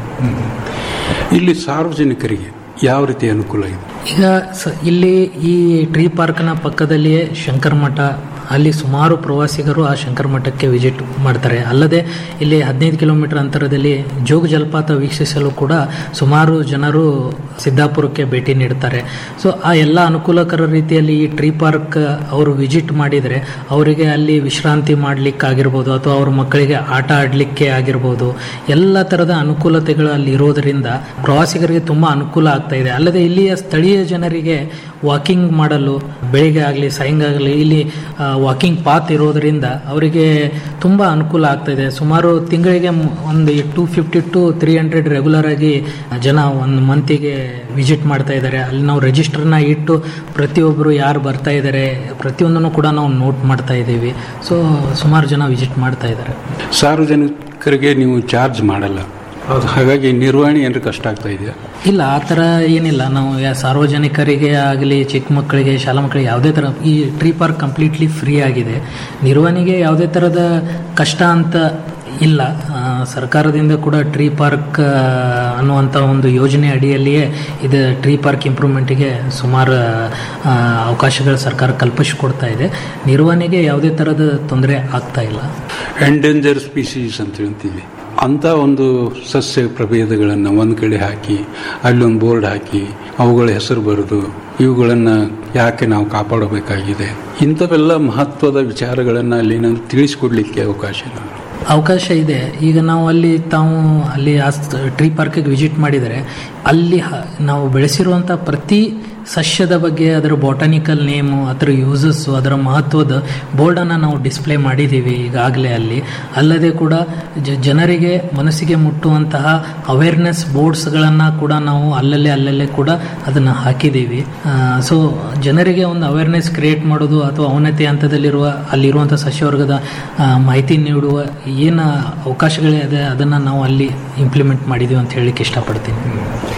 Speaker 9: ಇಲ್ಲಿ ಸಾರ್ವಜನಿಕರಿಗೆ ಯಾವ ರೀತಿ ಅನುಕೂಲ ಇದೆ
Speaker 10: ಈಗ ಸ ಇಲ್ಲಿ ಈ ಟ್ರೀ ಪಾರ್ಕ್ನ ಪಕ್ಕದಲ್ಲಿಯೇ ಶಂಕರ ಮಠ ಅಲ್ಲಿ ಸುಮಾರು ಪ್ರವಾಸಿಗರು ಆ ಶಂಕರ ಮಠಕ್ಕೆ ವಿಸಿಟ್ ಮಾಡ್ತಾರೆ ಅಲ್ಲದೆ ಇಲ್ಲಿ ಹದಿನೈದು ಕಿಲೋಮೀಟರ್ ಅಂತರದಲ್ಲಿ ಜೋಗ ಜಲಪಾತ ವೀಕ್ಷಿಸಲು ಕೂಡ ಸುಮಾರು ಜನರು ಸಿದ್ದಾಪುರಕ್ಕೆ ಭೇಟಿ ನೀಡ್ತಾರೆ ಸೊ ಆ ಎಲ್ಲ ಅನುಕೂಲಕರ ರೀತಿಯಲ್ಲಿ ಈ ಟ್ರೀ ಪಾರ್ಕ್ ಅವರು ವಿಸಿಟ್ ಮಾಡಿದರೆ ಅವರಿಗೆ ಅಲ್ಲಿ ವಿಶ್ರಾಂತಿ ಮಾಡಲಿಕ್ಕಾಗಿರ್ಬೋದು ಅಥವಾ ಅವ್ರ ಮಕ್ಕಳಿಗೆ ಆಟ ಆಡಲಿಕ್ಕೆ ಆಗಿರ್ಬೋದು ಎಲ್ಲ ಥರದ ಅನುಕೂಲತೆಗಳು ಅಲ್ಲಿ ಇರೋದರಿಂದ ಪ್ರವಾಸಿಗರಿಗೆ ತುಂಬ ಅನುಕೂಲ ಆಗ್ತಾ ಇದೆ ಅಲ್ಲದೆ ಇಲ್ಲಿಯ ಸ್ಥಳೀಯ ಜನರಿಗೆ ವಾಕಿಂಗ್ ಮಾಡಲು ಬೆಳಿಗ್ಗೆ ಆಗಲಿ ಸಾಯಂಕಾಲ ಇಲ್ಲಿ ವಾಕಿಂಗ್ ಪಾತ್ ಇರೋದರಿಂದ ಅವರಿಗೆ ತುಂಬ ಅನುಕೂಲ ಆಗ್ತಾ ಇದೆ ಸುಮಾರು ತಿಂಗಳಿಗೆ ಮ್- ಒಂದು two fifty to three hundred regular ಆಗಿ ಜನ ಒಂದು ಮಂತಿಗೆ ವಿಸಿಟ್ ಮಾಡ್ತಾ ಇದ್ದಾರೆ ಅಲ್ಲಿ ನಾವು ರಿಜಿಸ್ಟರ್ನ ಇಟ್ಟು ಪ್ರತಿಯೊಬ್ಬರು ಯಾರು ಬರ್ತಾ ಇದ್ದಾರೆ ಪ್ರತಿಯೊಂದನ್ನು ಕೂಡ ನಾವು ನೋಟ್ ಮಾಡ್ತಾ ಇದ್ದೀವಿ ಸೊ ಸುಮಾರು ಜನ ವಿಸಿಟ್ ಮಾಡ್ತಾ ಇದ್ದಾರೆ
Speaker 9: ಸಾರ್ವಜನಿಕರಿಗೆ ನೀವು ಚಾರ್ಜ್ ಮಾಡಲ್ಲ ಅದು ಹಾಗಾಗಿ ನಿರ್ವಹಣೆ ಏನಾರು ಕಷ್ಟ ಆಗ್ತಾ ಇದೆಯಾ
Speaker 10: ಇಲ್ಲ ಆ ಥರ ಏನಿಲ್ಲ ನಾವು ಯಾ ಸಾರ್ವಜನಿಕರಿಗೆ ಆಗಲಿ ಚಿಕ್ಕ ಮಕ್ಕಳಿಗೆ ಶಾಲಾ ಮಕ್ಕಳಿಗೆ ಯಾವುದೇ ಥರ ಈ ಟ್ರೀ ಪಾರ್ಕ್ ಕಂಪ್ಲೀಟ್ಲಿ ಫ್ರೀ ಆಗಿದೆ ನಿರ್ವಹಣೆಗೆ ಯಾವುದೇ ಥರದ ಕಷ್ಟ ಅಂತ ಇಲ್ಲ ಆ, ಸರ್ಕಾರದಿಂದ ಕೂಡ ಟ್ರೀ ಪಾರ್ಕ್ ಆ, ಅನ್ನುವಂಥ ಒಂದು ಯೋಜನೆ ಅಡಿಯಲ್ಲಿಯೇ ಇದು ಟ್ರೀ ಪಾರ್ಕ್ ಇಂಪ್ರೂವ್ಮೆಂಟಿಗೆ ಸುಮಾರು ಆ, ಅವಕಾಶಗಳು ಸರ್ಕಾರ ಕಲ್ಪಿಸಿಕೊಡ್ತಾ ಇದೆ ನಿರ್ವಹಣೆಗೆ ಯಾವುದೇ ಥರದ ತೊಂದರೆ ಆಗ್ತಾ ಇಲ್ಲ
Speaker 9: ಎಂಡೇಂಜರ್ ಸ್ಪೀಸೀಸ್ ಅಂತ ಹೇಳ್ತೀವಿ ಅಂಥ ಒಂದು ಸಸ್ಯ ಪ್ರಭೇದಗಳನ್ನು ಒಂದು ಕಡೆ ಹಾಕಿ ಅಲ್ಲೊಂದು ಬೋರ್ಡ್ ಹಾಕಿ ಅವುಗಳ ಹೆಸರು ಬರೆದು ಇವುಗಳನ್ನು ಯಾಕೆ ನಾವು ಕಾಪಾಡಬೇಕಾಗಿದೆ ಇಂಥವೆಲ್ಲ ಮಹತ್ವದ ವಿಚಾರಗಳನ್ನು ಅಲ್ಲಿ ನಾನು ತಿಳಿಸ್ಕೊಡ್ಲಿಕ್ಕೆ ಅವಕಾಶ ಇಲ್ಲ
Speaker 10: ಅವಕಾಶ ಇದೆ ಈಗ ನಾವು ಅಲ್ಲಿ ತಾವು ಅಲ್ಲಿ ಆ ಟ್ರೀ ಪಾರ್ಕಿಗೆ ವಿಸಿಟ್ ಮಾಡಿದರೆ ಅಲ್ಲಿ ಹ- ನಾವು ಬೆಳೆಸಿರುವಂಥ ಪ್ರತಿ ಸಸ್ಯದ ಬಗ್ಗೆ ಅದರ ಬಾಟನಿಕಲ್ ನೇಮು ಅದರ ಯೂಸಸ್ಸು ಅದರ ಮಹತ್ವದ ಬೋರ್ಡನ್ನು ನಾವು ಡಿಸ್ಪ್ಲೇ ಮಾಡಿದ್ದೀವಿ ಈಗಾಗಲೇ ಅಲ್ಲಿ ಅಲ್ಲದೆ ಕೂಡ ಜ- ಜನರಿಗೆ ಮನಸ್ಸಿಗೆ ಮುಟ್ಟುವಂತಹ ಅವೇರ್ನೆಸ್ ಬೋರ್ಡ್ಸ್ಗಳನ್ನು ಕೂಡ ನಾವು ಅಲ್ಲಲ್ಲೇ ಅಲ್ಲಲ್ಲೇ ಕೂಡ ಅದನ್ನು ಹಾಕಿದ್ದೀವಿ ಸೊ ಜನರಿಗೆ ಒಂದು ಅವೇರ್ನೆಸ್ ಕ್ರಿಯೇಟ್ ಮಾಡೋದು ಅಥವಾ ಅವನತಿ ಹಂತದಲ್ಲಿರುವ ಅಲ್ಲಿರುವಂಥ ಸಸ್ಯವರ್ಗದ ಆ, ಮಾಹಿತಿ ನೀಡುವ ಏನು ಅವಕಾಶಗಳಿದೆ ಅದನ್ನು ನಾವು ಅಲ್ಲಿ ಇಂಪ್ಲಿಮೆಂಟ್ ಮಾಡಿದ್ದೀವಿ ಅಂತ ಹೇಳಲಿಕ್ಕೆ ಇಷ್ಟಪಡ್ತೀನಿ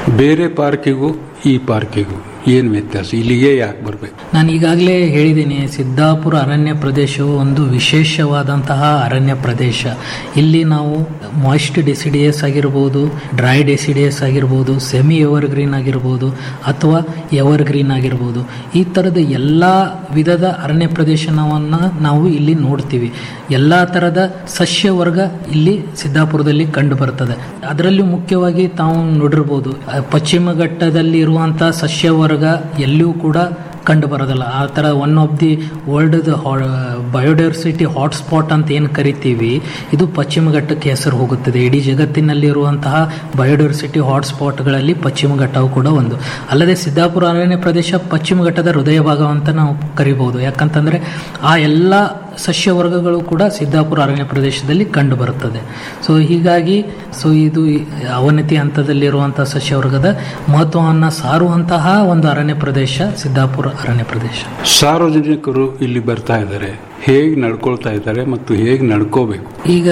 Speaker 9: ಬೇರೆ ಪಾರ್ಕಿಗೂ ಈ ಪಾರ್ಕಿಗೂ ಏನು ವ್ಯತ್ಯಾಸ ಇಲ್ಲಿಗೆ ಯಾಕೆ ಬರಬೇಕು
Speaker 10: ನಾನು ಈಗಾಗಲೇ ಹೇಳಿದ್ದೀನಿ ಸಿದ್ದಾಪುರ ಅರಣ್ಯ ಪ್ರದೇಶವು ಒಂದು ವಿಶೇಷವಾದಂತಹ ಅರಣ್ಯ ಪ್ರದೇಶ ಇಲ್ಲಿ ನಾವು ಮಾಯಿಸ್ಟ್ ಡೆಸಿಡಿಯಸ್ ಆಗಿರ್ಬೋದು ಡ್ರೈ ಡೆಸಿಡಿಯಸ್ ಆಗಿರ್ಬೋದು ಸೆಮಿ ಎವರ್ ಗ್ರೀನ್ ಆಗಿರ್ಬೋದು ಅಥವಾ ಎವರ್ ಗ್ರೀನ್ ಆಗಿರ್ಬೋದು ಈ ಥರದ ಎಲ್ಲ ವಿಧದ ಅರಣ್ಯ ಪ್ರದೇಶವನ್ನು ನಾವು ಇಲ್ಲಿ ನೋಡ್ತೀವಿ ಎಲ್ಲ ಥರದ ಸಸ್ಯ ವರ್ಗ ಇಲ್ಲಿ ಸಿದ್ದಾಪುರದಲ್ಲಿ ಕಂಡು ಬರ್ತದೆ ಅದರಲ್ಲಿ ಮುಖ್ಯವಾಗಿ ತಾವು ನೋಡಿರ್ಬೋದು ಅಹ್, ಪಶ್ಚಿಮ ಘಟ್ಟದಲ್ಲಿ ಇರುವಂಥ ಸಸ್ಯ ವರ್ಗ ಎಲ್ಲಿಯೂ ಕೂಡ ಕಂಡು ಬರೋದಿಲ್ಲ ಆ ಥರ one of the world biodiversity hotspot ಅಂತ ಏನು ಕರಿತೀವಿ ಇದು ಪಶ್ಚಿಮ ಘಟ್ಟಕ್ಕೆ ಹೆಸರು ಹೋಗುತ್ತದೆ ಇಡೀ ಜಗತ್ತಿನಲ್ಲಿರುವಂತಹ ಬಯೋಡೈವರ್ಸಿಟಿ ಹಾಟ್ಸ್ಪಾಟ್ಗಳಲ್ಲಿ ಪಶ್ಚಿಮ ಘಟ್ಟವು ಕೂಡ ಒಂದು ಅಲ್ಲದೆ ಸಿದ್ದಾಪುರ ಅರಣ್ಯ ಪ್ರದೇಶ ಪಶ್ಚಿಮ ಘಟ್ಟದ ಹೃದಯ ಭಾಗ ಅಂತ ನಾವು ಕರಿಬಹುದು ಯಾಕಂತಂದ್ರೆ ಆ ಎಲ್ಲ ಸಸ್ಯ ವರ್ಗಗಳು ಕೂಡ ಸಿದ್ದಾಪುರ ಅರಣ್ಯ ಪ್ರದೇಶದಲ್ಲಿ ಕಂಡು ಬರುತ್ತದೆ ಸೊ ಹೀಗಾಗಿ ಸೊ ಇದು ಈ ಅವನತಿ ಹಂತದಲ್ಲಿರುವಂತಹ ಸಸ್ಯ ವರ್ಗದ ಮಹತ್ವವನ್ನು ಸಾರುವಂತಹ ಒಂದು ಅರಣ್ಯ ಪ್ರದೇಶ ಸಿದ್ದಾಪುರ ಅರಣ್ಯ ಪ್ರದೇಶ
Speaker 9: ಸಾರ್ವಜನಿಕರು ಇಲ್ಲಿ ಬರ್ತಾ ಇದ್ದಾರೆ ಹೇಗೆ ನಡ್ಕೊಳ್ತಾ ಇದ್ದಾರೆ ಮತ್ತು ಹೇಗೆ ನಡ್ಕೋಬೇಕು
Speaker 10: ಈಗ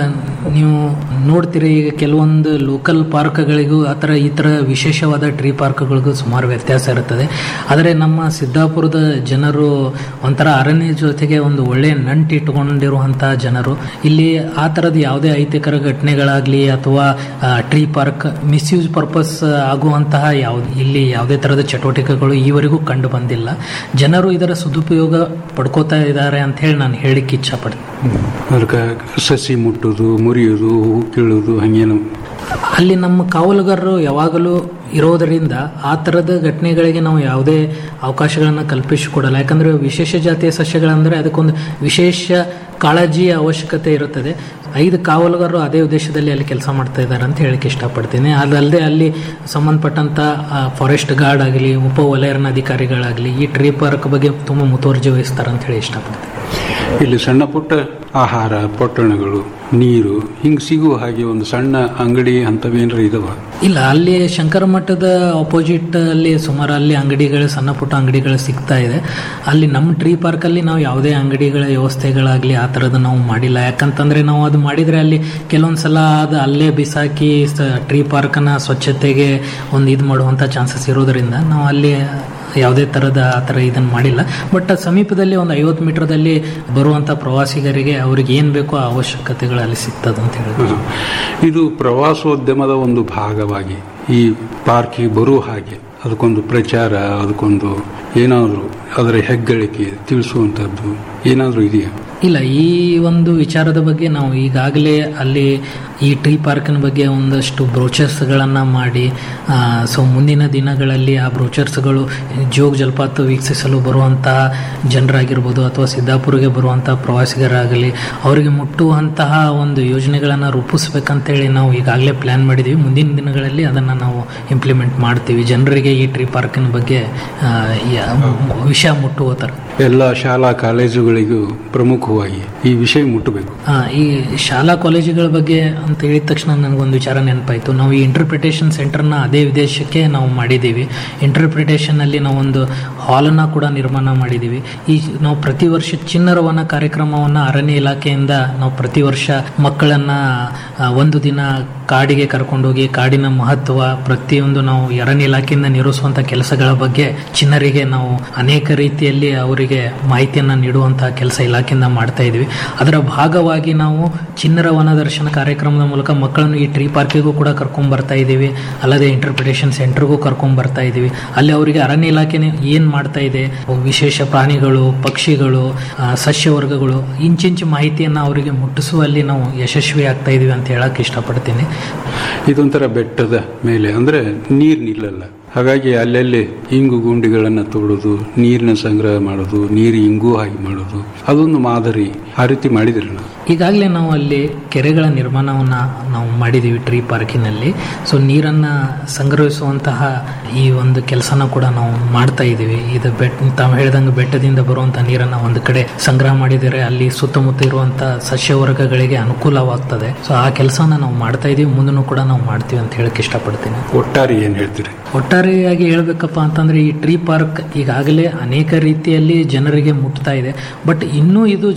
Speaker 10: ನೀವು ನೋಡ್ತೀರಿ ಈಗ ಕೆಲವೊಂದು ಲೋಕಲ್ ಪಾರ್ಕ್ಗಳಿಗೂ ಆ ಥರ ಈ ಥರ ವಿಶೇಷವಾದ ಟ್ರೀ ಪಾರ್ಕ್ಗಳಿಗೂ ಸುಮಾರು ವ್ಯತ್ಯಾಸ ಇರುತ್ತದೆ ಆದರೆ ನಮ್ಮ ಸಿದ್ದಾಪುರದ ಜನರು ಒಂಥರ ಅರಣ್ಯ ಜೊತೆಗೆ ಒಂದು ಒಳ್ಳೆಯ ನಂಟು ಇಟ್ಕೊಂಡಿರುವಂತಹ ಜನರು ಇಲ್ಲಿ ಆ ಥರದ ಯಾವುದೇ ಐತಿಕರ ಘಟನೆಗಳಾಗಲಿ ಅಥವಾ ಟ್ರೀ ಪಾರ್ಕ್ ಮಿಸ್ಯೂಸ್ ಪರ್ಪಸ್ ಆಗುವಂತಹ ಯಾವ್ದು ಇಲ್ಲಿ ಯಾವುದೇ ಥರದ ಚಟುವಟಿಕೆಗಳು ಈವರೆಗೂ ಕಂಡು ಬಂದಿಲ್ಲ ಜನರು ಇದರ ಸದುಪಯೋಗ ಪಡ್ಕೋತಾ ಇದ್ದಾರೆ ಅಂತ ಹೇಳಿ ನಾನು ಹೇಳಿಕ್ಕೆ ಇಚ್ಛಪಡ್ತೀನಿ
Speaker 9: ಅದಕ್ಕೆ ಸಸಿ ಮುಟ್ಟುದು ಮುರಿಯುವುದು ಹೂ ಕೀಳುವುದು ಹಂಗೇನು
Speaker 10: ಅಲ್ಲಿ ನಮ್ಮ ಕಾವಲುಗಾರರು ಯಾವಾಗಲೂ ಇರೋದರಿಂದ ಆ ಥರದ ಘಟನೆಗಳಿಗೆ ನಾವು ಯಾವುದೇ ಅವಕಾಶಗಳನ್ನು ಕಲ್ಪಿಸಿಕೊಡಲ್ಲ ಯಾಕಂದರೆ ವಿಶೇಷ ಜಾತಿಯ ಸಸ್ಯಗಳಂದರೆ ಅದಕ್ಕೊಂದು ವಿಶೇಷ ಕಾಳಜಿಯ ಅವಶ್ಯಕತೆ ಇರುತ್ತದೆ ಐದು ಕಾವಲುಗಾರರು ಅದೇ ಉದ್ದೇಶದಲ್ಲಿ ಅಲ್ಲಿ ಕೆಲಸ ಮಾಡ್ತಾ ಇದ್ದಾರೆ ಅಂತ ಹೇಳಿಕ್ಕೆ ಇಷ್ಟಪಡ್ತೀನಿ ಅದಲ್ಲದೆ ಅಲ್ಲಿ ಸಂಬಂಧಪಟ್ಟಂಥ ಫಾರೆಸ್ಟ್ ಗಾರ್ಡ್ ಆಗಲಿ ಉಪ ವಲಯಾರಣ್ಯಾಧಿಕಾರಿಗಳಾಗಲಿ ಈ ಟ್ರೀ ಪಾರ್ಕ್ ಬಗ್ಗೆ ತುಂಬ ಮುತುವರ್ಜಿ ವಹಿಸ್ತಾರೆ ಅಂತ ಹೇಳಿ ಇಷ್ಟಪಡ್ತೀನಿ
Speaker 9: ಇಲ್ಲಿ ಸಣ್ಣ ಪುಟ್ಟ ಆಹಾರ ಪೊಟ್ಟಣಗಳು ನೀರು ಹಿಂಗೆ ಸಿಗುವ ಹಾಗೆ ಒಂದು ಸಣ್ಣ ಅಂಗಡಿ ಅಂತವೇನಾರ ಇದಾವ
Speaker 10: ಇಲ್ಲ ಅಲ್ಲಿ ಶಂಕರ ಮಠದ ಅಪೋಸಿಟ್ ಅಲ್ಲಿ ಸುಮಾರು ಅಲ್ಲಿ ಅಂಗಡಿಗಳು ಸಣ್ಣ ಪುಟ್ಟ ಅಂಗಡಿಗಳು ಸಿಗ್ತಾ ಇದೆ ಅಲ್ಲಿ ನಮ್ಮ ಟ್ರೀ ಪಾರ್ಕ್ ಅಲ್ಲಿ ನಾವು ಯಾವುದೇ ಅಂಗಡಿಗಳ ವ್ಯವಸ್ಥೆಗಳಾಗ್ಲಿ ಆ ಥರದ್ದು ನಾವು ಮಾಡಿಲ್ಲ ಯಾಕಂತಂದ್ರೆ ನಾವು ಅದು ಮಾಡಿದ್ರೆ ಅಲ್ಲಿ ಕೆಲವೊಂದು ಸಲ ಅದು ಅಲ್ಲೇ ಬಿಸಾಕಿ ಟ್ರೀ ಪಾರ್ಕ್ನ ಸ್ವಚ್ಛತೆಗೆ ಒಂದು ಇದು ಮಾಡುವಂಥ ಚಾನ್ಸಸ್ ಇರೋದ್ರಿಂದ ನಾವು ಅಲ್ಲಿ ಯಾವುದೇ ಥರದ ಆ ಥರ ಇದನ್ನು ಮಾಡಿಲ್ಲ ಬಟ್ ಸಮೀಪದಲ್ಲಿ ಒಂದು ಐವತ್ತು ಮೀಟರ್ದಲ್ಲಿ ಬರುವಂಥ ಪ್ರವಾಸಿಗರಿಗೆ ಅವ್ರಿಗೆ ಏನು ಬೇಕೋ ಆ ಅವಶ್ಯಕತೆಗಳು ಅಲ್ಲಿ ಸಿಗ್ತದೆ ಅಂತ ಹೇಳಿದ್ರು
Speaker 9: ಇದು ಪ್ರವಾಸೋದ್ಯಮದ ಒಂದು ಭಾಗವಾಗಿ ಈ ಪಾರ್ಕಿಗೆ ಬರುವ ಹಾಗೆ ಅದಕ್ಕೊಂದು ಪ್ರಚಾರ ಅದಕ್ಕೊಂದು ಏನಾದರೂ ಅದರ ಹೆಗ್ಗಳಿಕೆ ತಿಳಿಸುವಂಥದ್ದು ಏನಾದರೂ ಇದೆಯಾ
Speaker 10: ಇಲ್ಲ ಈ ಒಂದು ವಿಚಾರದ ಬಗ್ಗೆ ನಾವು ಈಗಾಗಲೇ ಅಲ್ಲಿ ಈ ಟ್ರೀ ಪಾರ್ಕಿನ ಬಗ್ಗೆ ಒಂದಷ್ಟು ಬ್ರೋಚರ್ಸ್ಗಳನ್ನು ಮಾಡಿ ಸೊ ಮುಂದಿನ ದಿನಗಳಲ್ಲಿ ಆ ಬ್ರೋಚರ್ಸ್ಗಳು ಜೋಗ್ ಜಲಪಾತ ವೀಕ್ಷಿಸಲು ಬರುವಂತಹ ಜನರಾಗಿರ್ಬೋದು ಅಥವಾ ಸಿದ್ದಾಪುರಿಗೆ ಬರುವಂತಹ ಪ್ರವಾಸಿಗರಾಗಲಿ ಅವರಿಗೆ ಮುಟ್ಟುವಂತಹ ಒಂದು ಯೋಜನೆಗಳನ್ನು ರೂಪಿಸ್ಬೇಕಂತೇಳಿ ನಾವು ಈಗಾಗಲೇ ಪ್ಲ್ಯಾನ್ ಮಾಡಿದ್ದೀವಿ ಮುಂದಿನ ದಿನಗಳಲ್ಲಿ ಅದನ್ನು ನಾವು ಇಂಪ್ಲಿಮೆಂಟ್ ಮಾಡ್ತೀವಿ ಜನರಿಗೆ ಈ ಟ್ರೀ ಪಾರ್ಕಿನ ಬಗ್ಗೆ ಆ, ಯ- ವಿಷಯ ಮುಟ್ಟುವ ಥರ
Speaker 9: ಎಲ್ಲ ಶಾಲಾ ಕಾಲೇಜುಗಳಿಗೂ ಪ್ರಮುಖವಾಗಿ ಈ ವಿಷಯ ಮುಟ್ಟಬೇಕು
Speaker 10: ಆ, ಈ ಶಾಲಾ ಕಾಲೇಜುಗಳ ಬಗ್ಗೆ ಅಂತ ಹೇಳಿದ ತಕ್ಷಣ ನನಗೊಂದು ವಿಚಾರ ನೆನಪಾಯಿತು ನಾವು ಈ ಇಂಟರ್ಪ್ರಿಟೇಷನ್ ಸೆಂಟರ್ನ ಅದೇ ವಿದೇಶಕ್ಕೆ ನಾವು ಮಾಡಿದ್ದೀವಿ ಇಂಟರ್ಪ್ರಿಟೇಷನ್ನಲ್ಲಿ ನಾವು ಒಂದು ಹಾಲನ್ನು ಕೂಡ ನಿರ್ಮಾಣ ಮಾಡಿದ್ದೀವಿ ಈ ನಾವು ಪ್ರತಿ ವರ್ಷ ಚಿನ್ನರವನ ಕಾರ್ಯಕ್ರಮವನ್ನು ಅರಣ್ಯ ಇಲಾಖೆಯಿಂದ ನಾವು ಪ್ರತಿ ವರ್ಷ ಮಕ್ಕಳನ್ನು ಆ, ಒಂದು ದಿನ ಕಾಡಿಗೆ ಕರ್ಕೊಂಡೋಗಿ ಕಾಡಿನ ಮಹತ್ವ ಪ್ರತಿಯೊಂದು ನಾವು ಅರಣ್ಯ ಇಲಾಖೆಯಿಂದ ನಿರ್ವಹಿಸುವಂಥ ಕೆಲಸಗಳ ಬಗ್ಗೆ ಚಿನ್ನರಿಗೆ ನಾವು ಅನೇಕ ರೀತಿಯಲ್ಲಿ ಅವರಿಗೆ ಮಾಹಿತಿಯನ್ನು ನೀಡುವಂತಹ ಕೆಲಸ ಇಲಾಖೆಯಿಂದ ಮಾಡ್ತಾ ಇದ್ವಿ ಅದರ ಭಾಗವಾಗಿ ನಾವು ಚಿನ್ನರ ವನ ದರ್ಶನ ಕಾರ್ಯಕ್ರಮದ ಮೂಲಕ ಮಕ್ಕಳನ್ನು ಈ ಟ್ರೀ ಪಾರ್ಕಿಗೂ ಕೂಡ ಕರ್ಕೊಂಡ್ ಬರ್ತಾ ಇದ್ದೀವಿ ಅಲ್ಲದೆ ಇಂಟರ್ಪ್ರಿಟೇಷನ್ ಸೆಂಟರ್ಗೂ ಕರ್ಕೊಂಡ್ ಬರ್ತಾ ಇದ್ದೀವಿ ಅಲ್ಲಿ ಅವರಿಗೆ ಅರಣ್ಯ ಇಲಾಖೆ ಏನ್ ಮಾಡ್ತಾ ಇದೆ ವಿಶೇಷ ಪ್ರಾಣಿಗಳು ಪಕ್ಷಿಗಳು ಆ, ಸಸ್ಯವರ್ಗಗಳು ಇಂಚಿಂಚು ಮಾಹಿತಿಯನ್ನು ಅವರಿಗೆ ಮುಟ್ಟಿಸುವಲ್ಲಿ ನಾವು ಯಶಸ್ವಿ ಆಗ್ತಾ ಇದೀವಿ ಅಂತ ಹೇಳಕ್ ಇಷ್ಟಪಡ್ತೀನಿ
Speaker 9: ಇದೊಂಥರ ಬೆಟ್ಟದ ಮೇಲೆ ಅಂದ್ರೆ ನೀರು ನಿಲ್ಲಲ್ಲ ಹಾಗಾಗಿ ಅಲ್ಲಲ್ಲಿ ಇಂಗು ಗುಂಡಿಗಳನ್ನು ತೋಡೋದು ನೀರಿನ ಸಂಗ್ರಹ ಮಾಡೋದು ನೀರು ಇಂಗು ಹಾಗೆ ಮಾಡೋದು ಅದೊಂದು ಮಾದರಿ ಆ ರೀತಿ ಮಾಡಿದ್ರಿ ನಾವು
Speaker 10: ಈಗಾಗಲೇ ನಾವು ಅಲ್ಲಿ ಕೆರೆಗಳ ನಿರ್ಮಾಣವನ್ನು ನಾವು ಮಾಡಿದ್ದೀವಿ ಟ್ರೀ ಪಾರ್ಕಿನಲ್ಲಿ ಸೊ ನೀರನ್ನು ಸಂಗ್ರಹಿಸುವಂತಹ ಈ ಒಂದು ಕೆಲಸನ ಕೂಡ ನಾವು ಮಾಡ್ತಾ ಇದ್ದೀವಿ ಇದು ಬೆಟ್ ತಾವು ಹೇಳ್ದಂಗೆ ಬೆಟ್ಟದಿಂದ ಬರುವಂಥ ನೀರನ್ನು ಒಂದು ಕಡೆ ಸಂಗ್ರಹ ಮಾಡಿದರೆ ಅಲ್ಲಿ ಸುತ್ತಮುತ್ತ ಇರುವಂಥ ಸಸ್ಯವರ್ಗಗಳಿಗೆ ಅನುಕೂಲವಾಗ್ತದೆ ಸೊ ಆ ಕೆಲಸನ ನಾವು ಮಾಡ್ತಾ ಇದ್ದೀವಿ ಮುಂದೂ ಕೂಡ ನಾವು ಮಾಡ್ತೀವಿ ಅಂತ ಹೇಳಕ್ಕೆ ಇಷ್ಟಪಡ್ತೀನಿ
Speaker 9: ಒಟ್ಟಾರೆ ಏನು ಹೇಳ್ತೀರಿ
Speaker 10: ಒಟ್ಟಾರೆಯಾಗಿ ಹೇಳ್ಬೇಕಪ್ಪ ಅಂತಂದ್ರೆ ಈ ಟ್ರೀ ಪಾರ್ಕ್ ಈಗಾಗಲೇ ಅನೇಕ ರೀತಿಯಲ್ಲಿ ಜನರಿಗೆ ಮುಟ್ತಾ ಇದೆ ಬಟ್ ಇನ್ನೂ ಇದು ಜನರಿಗೆ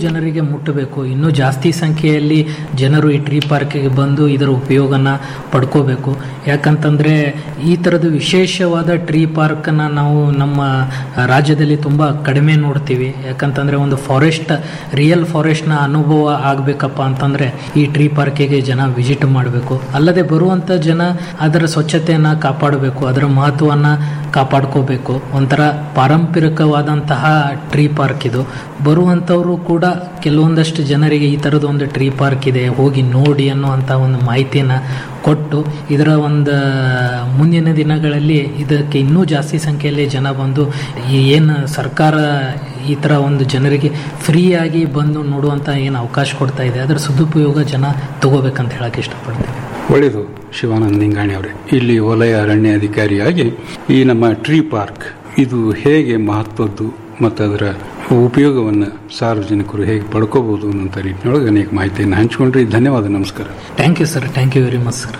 Speaker 10: ಮುಟ್ಟಬೇಕು ಇನ್ನೂ ಜಾಸ್ತಿ ಸಂಖ್ಯೆಯಲ್ಲಿ ಜನರು ಈ ಟ್ರೀ ಪಾರ್ಕಿಗೆ ಬಂದು ಇದರ ಉಪಯೋಗನ ಪಡ್ಕೋಬೇಕು ಯಾಕಂತಂದ್ರೆ ಈ ಥರದ ವಿಶೇಷವಾದ ಟ್ರೀ ಪಾರ್ಕನ್ನು ನಾವು ನಮ್ಮ ರಾಜ್ಯದಲ್ಲಿ ತುಂಬ ಕಡಿಮೆ ನೋಡ್ತೀವಿ ಯಾಕಂತಂದ್ರೆ ಒಂದು ಫಾರೆಸ್ಟ್ ರಿಯಲ್ ಫಾರೆಸ್ಟ್ನ ಅನುಭವ ಆಗಬೇಕಪ್ಪ ಅಂತಂದ್ರೆ ಈ ಟ್ರೀ ಪಾರ್ಕಿಗೆ ಜನ ವಿಸಿಟ್ ಮಾಡಬೇಕು ಅಲ್ಲದೆ ಬರುವಂಥ ಜನ ಅದರ ಸ್ವಚ್ಛತೆಯನ್ನು ಕಾಪಾಡಬೇಕು ಅದರ ಮಹತ್ವವನ್ನು ಕಾಪಾಡ್ಕೋಬೇಕು ಒಂಥರ ಪಾರಂಪರಿಕವಾದಂತಹ ಟ್ರೀ ಪಾರ್ಕ್ ಇದು ಬರುವಂಥವರು ಕೂಡ ಕೆಲವೊಂದಷ್ಟು ಜನರಿಗೆ ಈ ಥರದ ಒಂದು ಟ್ರೀ ಪಾರ್ಕ್ ಇದೆ ಹೋಗಿ ನೋಡಿ ಅನ್ನುವಂಥ ಒಂದು ಮಾಹಿತಿಯನ್ನು ಕೊಟ್ಟು ಇದರ ಒಂದು ಮುಂದಿನ ದಿನಗಳಲ್ಲಿ ಇದಕ್ಕೆ ಇನ್ನೂ ಜಾಸ್ತಿ ಸಂಖ್ಯೆಯಲ್ಲಿ ಜನ ಬಂದು ಈ ಏನು ಸರ್ಕಾರ ಈ ಥರ ಒಂದು ಜನರಿಗೆ ಫ್ರೀಯಾಗಿ ಬಂದು ನೋಡುವಂಥ ಏನು ಅವಕಾಶ ಕೊಡ್ತಾ ಇದೆ ಅದರ ಸದುಪಯೋಗ ಜನ ತಗೋಬೇಕಂತ ಹೇಳಕ್ಕೆ ಇಷ್ಟಪಡ್ತೀನಿ
Speaker 9: ಒಳ್ಳೆಯದು ಶಿವಾನಂದ ನಿಂಗಾಣಿ ಅವರೇ ಇಲ್ಲಿ ವಲಯ ಅರಣ್ಯ ಅಧಿಕಾರಿಯಾಗಿ ಈ ನಮ್ಮ ಟ್ರೀ ಪಾರ್ಕ್ ಇದು ಹೇಗೆ ಮಹತ್ವದ್ದು ಮತ್ತು ಅದರ ಉಪಯೋಗವನ್ನು ಸಾರ್ವಜನಿಕರು ಹೇಗೆ ಪಡ್ಕೋಬಹುದು ಅನ್ನೋ ರೀತಿಯೊಳಗೆ ಅನೇಕ ಮಾಹಿತಿಯನ್ನು ಹಂಚಿಕೊಂಡ್ರಿ ಧನ್ಯವಾದ ನಮಸ್ಕಾರ
Speaker 10: thank you sir thank you very much sir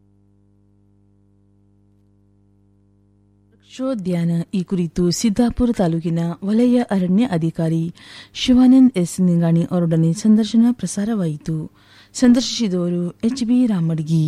Speaker 8: ವೃಕ್ಷೋದ್ಯಾನ ಈ ಕುರಿತು ಸಿದ್ದಾಪುರ ತಾಲೂಕಿನ ವಲಯ ಅರಣ್ಯ ಅಧಿಕಾರಿ ಶಿವಾನಂದ್ ಎಸ್ ನಿಂಗಾಣಿ ಅವರೊಡನೆ ಸಂದರ್ಶನ ಪ್ರಸಾರವಾಯಿತು ಸಂದರ್ಶಿಸಿದವರು ಎಚ್ ಬಿ ರಾಮಡ್ಗಿ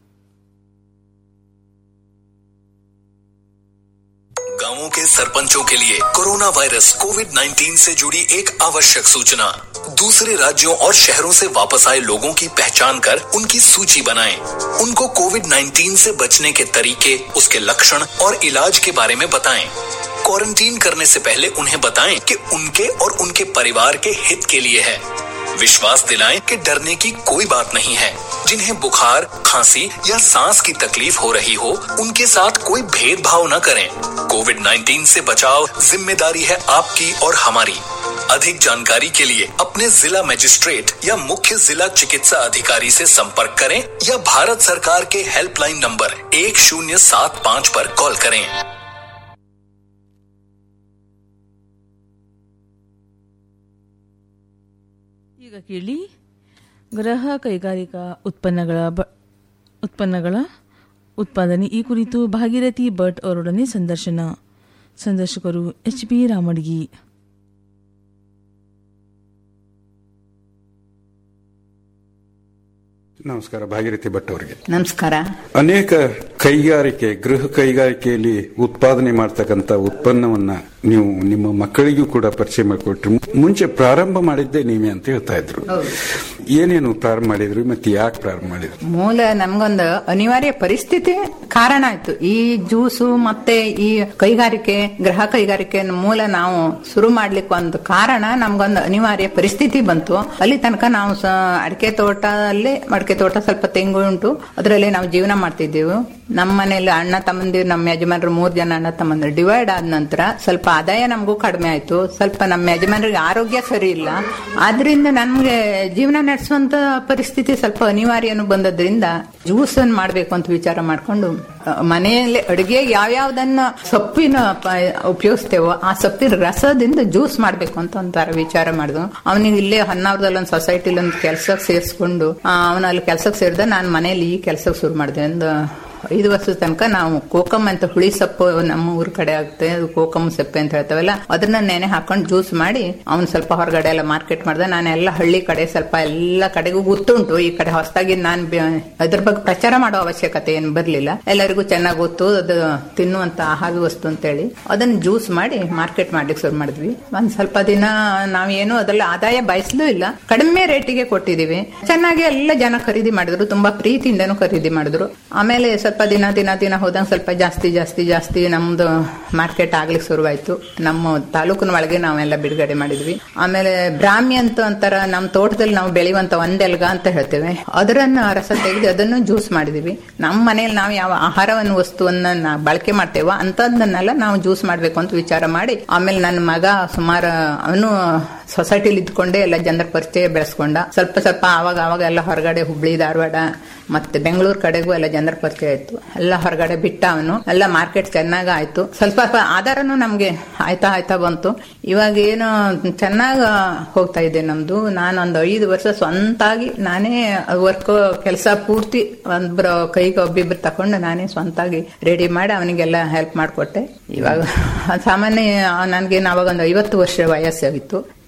Speaker 11: गांवों के सरपंचों के लिए कोरोना वायरस कोविड 19 से जुड़ी एक आवश्यक सूचना दूसरे राज्यों और शहरों से वापस आए लोगों की पहचान कर उनकी सूची बनाएं। उनको कोविड 19 से बचने के तरीके उसके लक्षण और इलाज के बारे में बताएं। क्वारंटीन करने से पहले उन्हें बताएं कि उनके और उनके परिवार के हित के लिए है विश्वास दिलाएं कि डरने की कोई बात नहीं है जिन्हें बुखार खांसी या सांस की तकलीफ हो रही हो उनके साथ कोई भेदभाव न करें कोविड 19 से बचाव जिम्मेदारी है आपकी और हमारी अधिक जानकारी के लिए अपने जिला मजिस्ट्रेट या मुख्य जिला चिकित्सा अधिकारी से संपर्क करें या भारत सरकार के हेल्पलाइन नंबर एक शून्य सात पाँच पर कॉल करें
Speaker 8: ಈಗ ಕೇಳಿ ಗೃಹ ಕೈಗಾರಿಕಾ ಉತ್ಪನ್ನಗಳ ಬ ಉತ್ಪನ್ನಗಳ ಉತ್ಪಾದನೆ ಈ ಕುರಿತು ಭಾಗೀರಥಿ ಭಟ್ ಅವರೊಡನೆ ಸಂದರ್ಶನ ಸಂದರ್ಶಕರು ಎಚ್ ಬಿ ರಾಮಡ್ಗಿ
Speaker 9: ನಮಸ್ಕಾರ ಭಾಗೀರಥಿ ಭಟ್ ಅವರಿಗೆ
Speaker 12: ನಮಸ್ಕಾರ
Speaker 9: ಅನೇಕ ಕೈಗಾರಿಕೆ ಗೃಹ ಕೈಗಾರಿಕೆಯಲ್ಲಿ ಉತ್ಪಾದನೆ ಮಾಡ್ತಕ್ಕಂಥ ಉತ್ಪನ್ನವನ್ನ ನೀವು ನಿಮ್ಮ ಮಕ್ಕಳಿಗೂ ಕೂಡ ಪರಿಚಯ ಮಾಡಿಕೊಟ್ರಿ ಮುಂಚೆ ಪ್ರಾರಂಭ ಮಾಡಿದ್ದೆ ನೀವೇ ಅಂತ ಹೇಳ್ತಾ ಇದ್ರು ಏನೇನು ಪ್ರಾರಂಭ ಮಾಡಿದ್ರಿ ಮತ್ತೆ ಯಾಕೆ ಪ್ರಾರಂಭ ಮಾಡಿದ್ರಿ
Speaker 12: ಮೂಲ ನಮ್ಗೊಂದು ಅನಿವಾರ್ಯ ಪರಿಸ್ಥಿತಿ ಕಾರಣ ಆಯ್ತು ಈ ಜ್ಯೂಸು ಮತ್ತೆ ಈ ಕೈಗಾರಿಕೆ ಗೃಹ ಕೈಗಾರಿಕೆ ಮೂಲ ನಾವು ಶುರು ಮಾಡ್ಲಿಕ್ಕೆ ಒಂದು ಕಾರಣ ನಮ್ಗೊಂದು ಅನಿವಾರ್ಯ ಪರಿಸ್ಥಿತಿ ಬಂತು ಅಲ್ಲಿ ತನಕ ನಾವು ಸ- ಅಡಿಕೆ ತೋಟದಲ್ಲಿ ಅಡಿಕೆ ತೋಟ ಸ್ವಲ್ಪ ತೆಂಗು ಉಂಟು ಅದರಲ್ಲಿ ನಾವು ಜೀವನ ಮಾಡ್ತಿದ್ದೆವು ನಮ್ಮ ಮನೆಯಲ್ಲಿ ಅಣ್ಣ ತಮ್ಮಂದಿರು ನಮ್ಮ ಯಜಮಾನರು ಮೂರ್ ಜನ ಅಣ್ಣ ತಮ್ಮಂದಿರು ಡಿವೈಡ್ ಆದ ನಂತರ ಸ್ವಲ್ಪ ಆದಾಯ ನಮಗೂ ಕಡಿಮೆ ಆಯ್ತು ಸ್ವಲ್ಪ ನಮ್ಮ ಯಜಮಾನರಿಗೆ ಆರೋಗ್ಯ ಸರಿ ಇಲ್ಲ ಆದ್ರಿಂದ ನಮ್ಗೆ ಜೀವನ ನಡೆಸುವಂತ ಪರಿಸ್ಥಿತಿ ಸ್ವಲ್ಪ ಅನಿವಾರ್ಯನು ಬಂದದ್ರಿಂದ ಜ್ಯೂಸ್ ಅನ್ನು ಮಾಡ್ಬೇಕು ಅಂತ ವಿಚಾರ ಮಾಡ್ಕೊಂಡು ಅ, ಮನೆಯಲ್ಲಿ ಅಡುಗೆ ಯಾವ್ಯಾವ್ದನ್ನ ಸೊಪ್ಪಿನ ಪ- ಉಪಯೋಗಿಸ್ತೇವೋ ಆ ಸೊಪ್ಪಿನ ರಸದಿಂದ ಜ್ಯೂಸ್ ಮಾಡ್ಬೇಕು ಅಂತ ಒಂಥರ ವಿಚಾರ ಮಾಡಿದ್ವು ಅವನಿಗೆ ಇಲ್ಲೇ ಹೊನ್ನಾವರದಲ್ಲಿ ಒಂದು ಸೊಸೈಟಿಲಿ ಒಂದು ಕೆಲ್ಸಕ್ಕೆ ಸೇರಿಸ್ಕೊಂಡು ಅವನ ಅಲ್ಲಿ ಕೆಲ್ಸಕ್ಕೆ ಸೇರಿದ ನಾನು ಮನೆಯಲ್ಲಿ ಈ ಕೆಲ್ಸಕ್ಕೆ ಶುರು ಮಾಡಿದೆ ಒಂದು ಐದು ವರ್ಷದ ತನಕ ನಾವು ಕೋಕಮ್ ಅಂತ ಹುಳಿ ಸೊಪ್ಪು ನಮ್ಮ ಊರ್ ಕಡೆ ಆಗುತ್ತೆ ಅದು ಕೋಕಮ್ ಸೊಪ್ಪೆ ಅಂತ ಹೇಳ್ತಾವಲ್ಲ ಅದನ್ನ ನೆನೆ ಹಾಕೊಂಡು ಜ್ಯೂಸ್ ಮಾಡಿ ಅವ್ನ್ ಸ್ವಲ್ಪ ಹೊರಗಡೆ ಎಲ್ಲ ಮಾರ್ಕೆಟ್ ಮಾಡ್ದೆ ನಾನೆಲ್ಲ ಹಳ್ಳಿ ಕಡೆ ಸ್ವಲ್ಪ ಎಲ್ಲ ಕಡೆಗೂ ಗೊತ್ತುಂಟು ಈ ಕಡೆ ಹೊಸದಾಗಿ ನಾನು ಅದ್ರ ಬಗ್ಗೆ ಪ್ರಚಾರ ಮಾಡೋ ಅವಶ್ಯಕತೆ ಏನು ಬರ್ಲಿಲ್ಲ ಎಲ್ಲರಿಗೂ ಚೆನ್ನಾಗಿ ಗೊತ್ತು ಅದು ತಿನ್ನುವಂತ ಆಹಾರ ವಸ್ತು ಅಂತೇಳಿ ಅದನ್ನ ಜ್ಯೂಸ್ ಮಾಡಿ ಮಾರ್ಕೆಟ್ ಮಾಡ್ಲಿಕ್ಕೆ ಶುರು ಮಾಡಿದ್ವಿ ಒಂದ್ ಸ್ವಲ್ಪ ದಿನ ನಾವೇನು ಅದ್ರಲ್ಲಿ ಆದಾಯ ಬಯಸ್ಲೂ ಇಲ್ಲ ಕಡಿಮೆ ರೇಟಿಗೆ ಕೊಟ್ಟಿದೀವಿ ಚೆನ್ನಾಗಿ ಎಲ್ಲ ಜನ ಖರೀದಿ ಮಾಡಿದ್ರು ತುಂಬಾ ಪ್ರೀತಿಯಿಂದನೂ ಖರೀದಿ ಮಾಡಿದ್ರು ಆಮೇಲೆ ಸ್ವಲ್ಪ ದಿನ ದಿನ ದಿನ ಹೋದಂಗೆ ಸ್ವಲ್ಪ ಜಾಸ್ತಿ ಜಾಸ್ತಿ ಜಾಸ್ತಿ ನಮ್ದು ಮಾರ್ಕೆಟ್ ಆಗ್ಲಿಕ್ಕೆ ಶುರುವಾಯ್ತು ನಮ್ಮ ತಾಲೂಕಿನ ಒಳಗೆ ನಾವೆಲ್ಲ ಬಿಡುಗಡೆ ಮಾಡಿದ್ವಿ ಆಮೇಲೆ ಬ್ರಾಹ್ಮಿ ಅಂತ ಅಂತಾರ ನಮ್ಮ ತೋಟದಲ್ಲಿ ನಾವು ಬೆಳೆಯುವಂತ ಒಂದೆಲ್ಗ ಅಂತ ಹೇಳ್ತೇವೆ ಅದರನ್ನ ರಸ ತೆಗೆದು ಅದನ್ನು ಜ್ಯೂಸ್ ಮಾಡಿದೀವಿ ನಮ್ಮ ಮನೆಯಲ್ಲಿ ನಾವು ಯಾವ ಆಹಾರವನ್ನು ವಸ್ತುವನ್ನ ನಾ ಬಳಕೆ ಮಾಡ್ತೇವೋ ಅಂತದನ್ನೆಲ್ಲ ನಾವು ಜ್ಯೂಸ್ ಮಾಡ್ಬೇಕು ಅಂತ ವಿಚಾರ ಮಾಡಿ ಆಮೇಲೆ ನನ್ನ ಮಗ ಸುಮಾರು ಅವನು ಸೊಸೈಟಿಲಿ ಇದ್ಕೊಂಡೆ ಎಲ್ಲ ಜನರ ಪರಿಚಯ ಬೆಳೆಸ್ಕೊಂಡ ಸ್ವಲ್ಪ ಸ್ವಲ್ಪ ಆವಾಗ ಆವಾಗ ಎಲ್ಲ ಹೊರಗಡೆ ಹುಬ್ಳಿ ಧಾರವಾಡ ಮತ್ತೆ ಬೆಂಗಳೂರು ಕಡೆಗೂ ಎಲ್ಲ ಜನರ ಪರಿಚಯ ಆಯ್ತು ಎಲ್ಲ ಹೊರಗಡೆ ಬಿಟ್ಟ ಅವನು ಎಲ್ಲ ಮಾರ್ಕೆಟ್ ಚೆನ್ನಾಗ ಆಯ್ತು ಸ್ವಲ್ಪ ಸ್ವಲ್ಪ ಆಧಾರನು ನಮ್ಗೆ ಆಯ್ತಾ ಆಯ್ತಾ ಬಂತು ಇವಾಗ ಏನು ಚೆನ್ನಾಗ ಹೋಗ್ತಾ ಇದೆ ನಮ್ದು ನಾನೊಂದು ಐದು ವರ್ಷ ಸ್ವಂತಾಗಿ ನಾನೇ ವರ್ಕ್ ಕೆಲಸ ಪೂರ್ತಿ ಒಬ್ರು ಕೈಗೆ ಒಬ್ಬಿಬ್ರು ತಕೊಂಡು ನಾನೇ ಸ್ವಂತಾಗಿ ರೆಡಿ ಮಾಡಿ ಅವನಿಗೆಲ್ಲ ಹೆಲ್ಪ್ ಮಾಡಿಕೊಟ್ಟೆ ಇವಾಗ ಸಾಮಾನ್ಯ ನನ್ಗೆ ಅವಾಗ ಒಂದು ಐವತ್ತು ವರ್ಷ ವಯಸ್ಸಾಗಿತ್ತು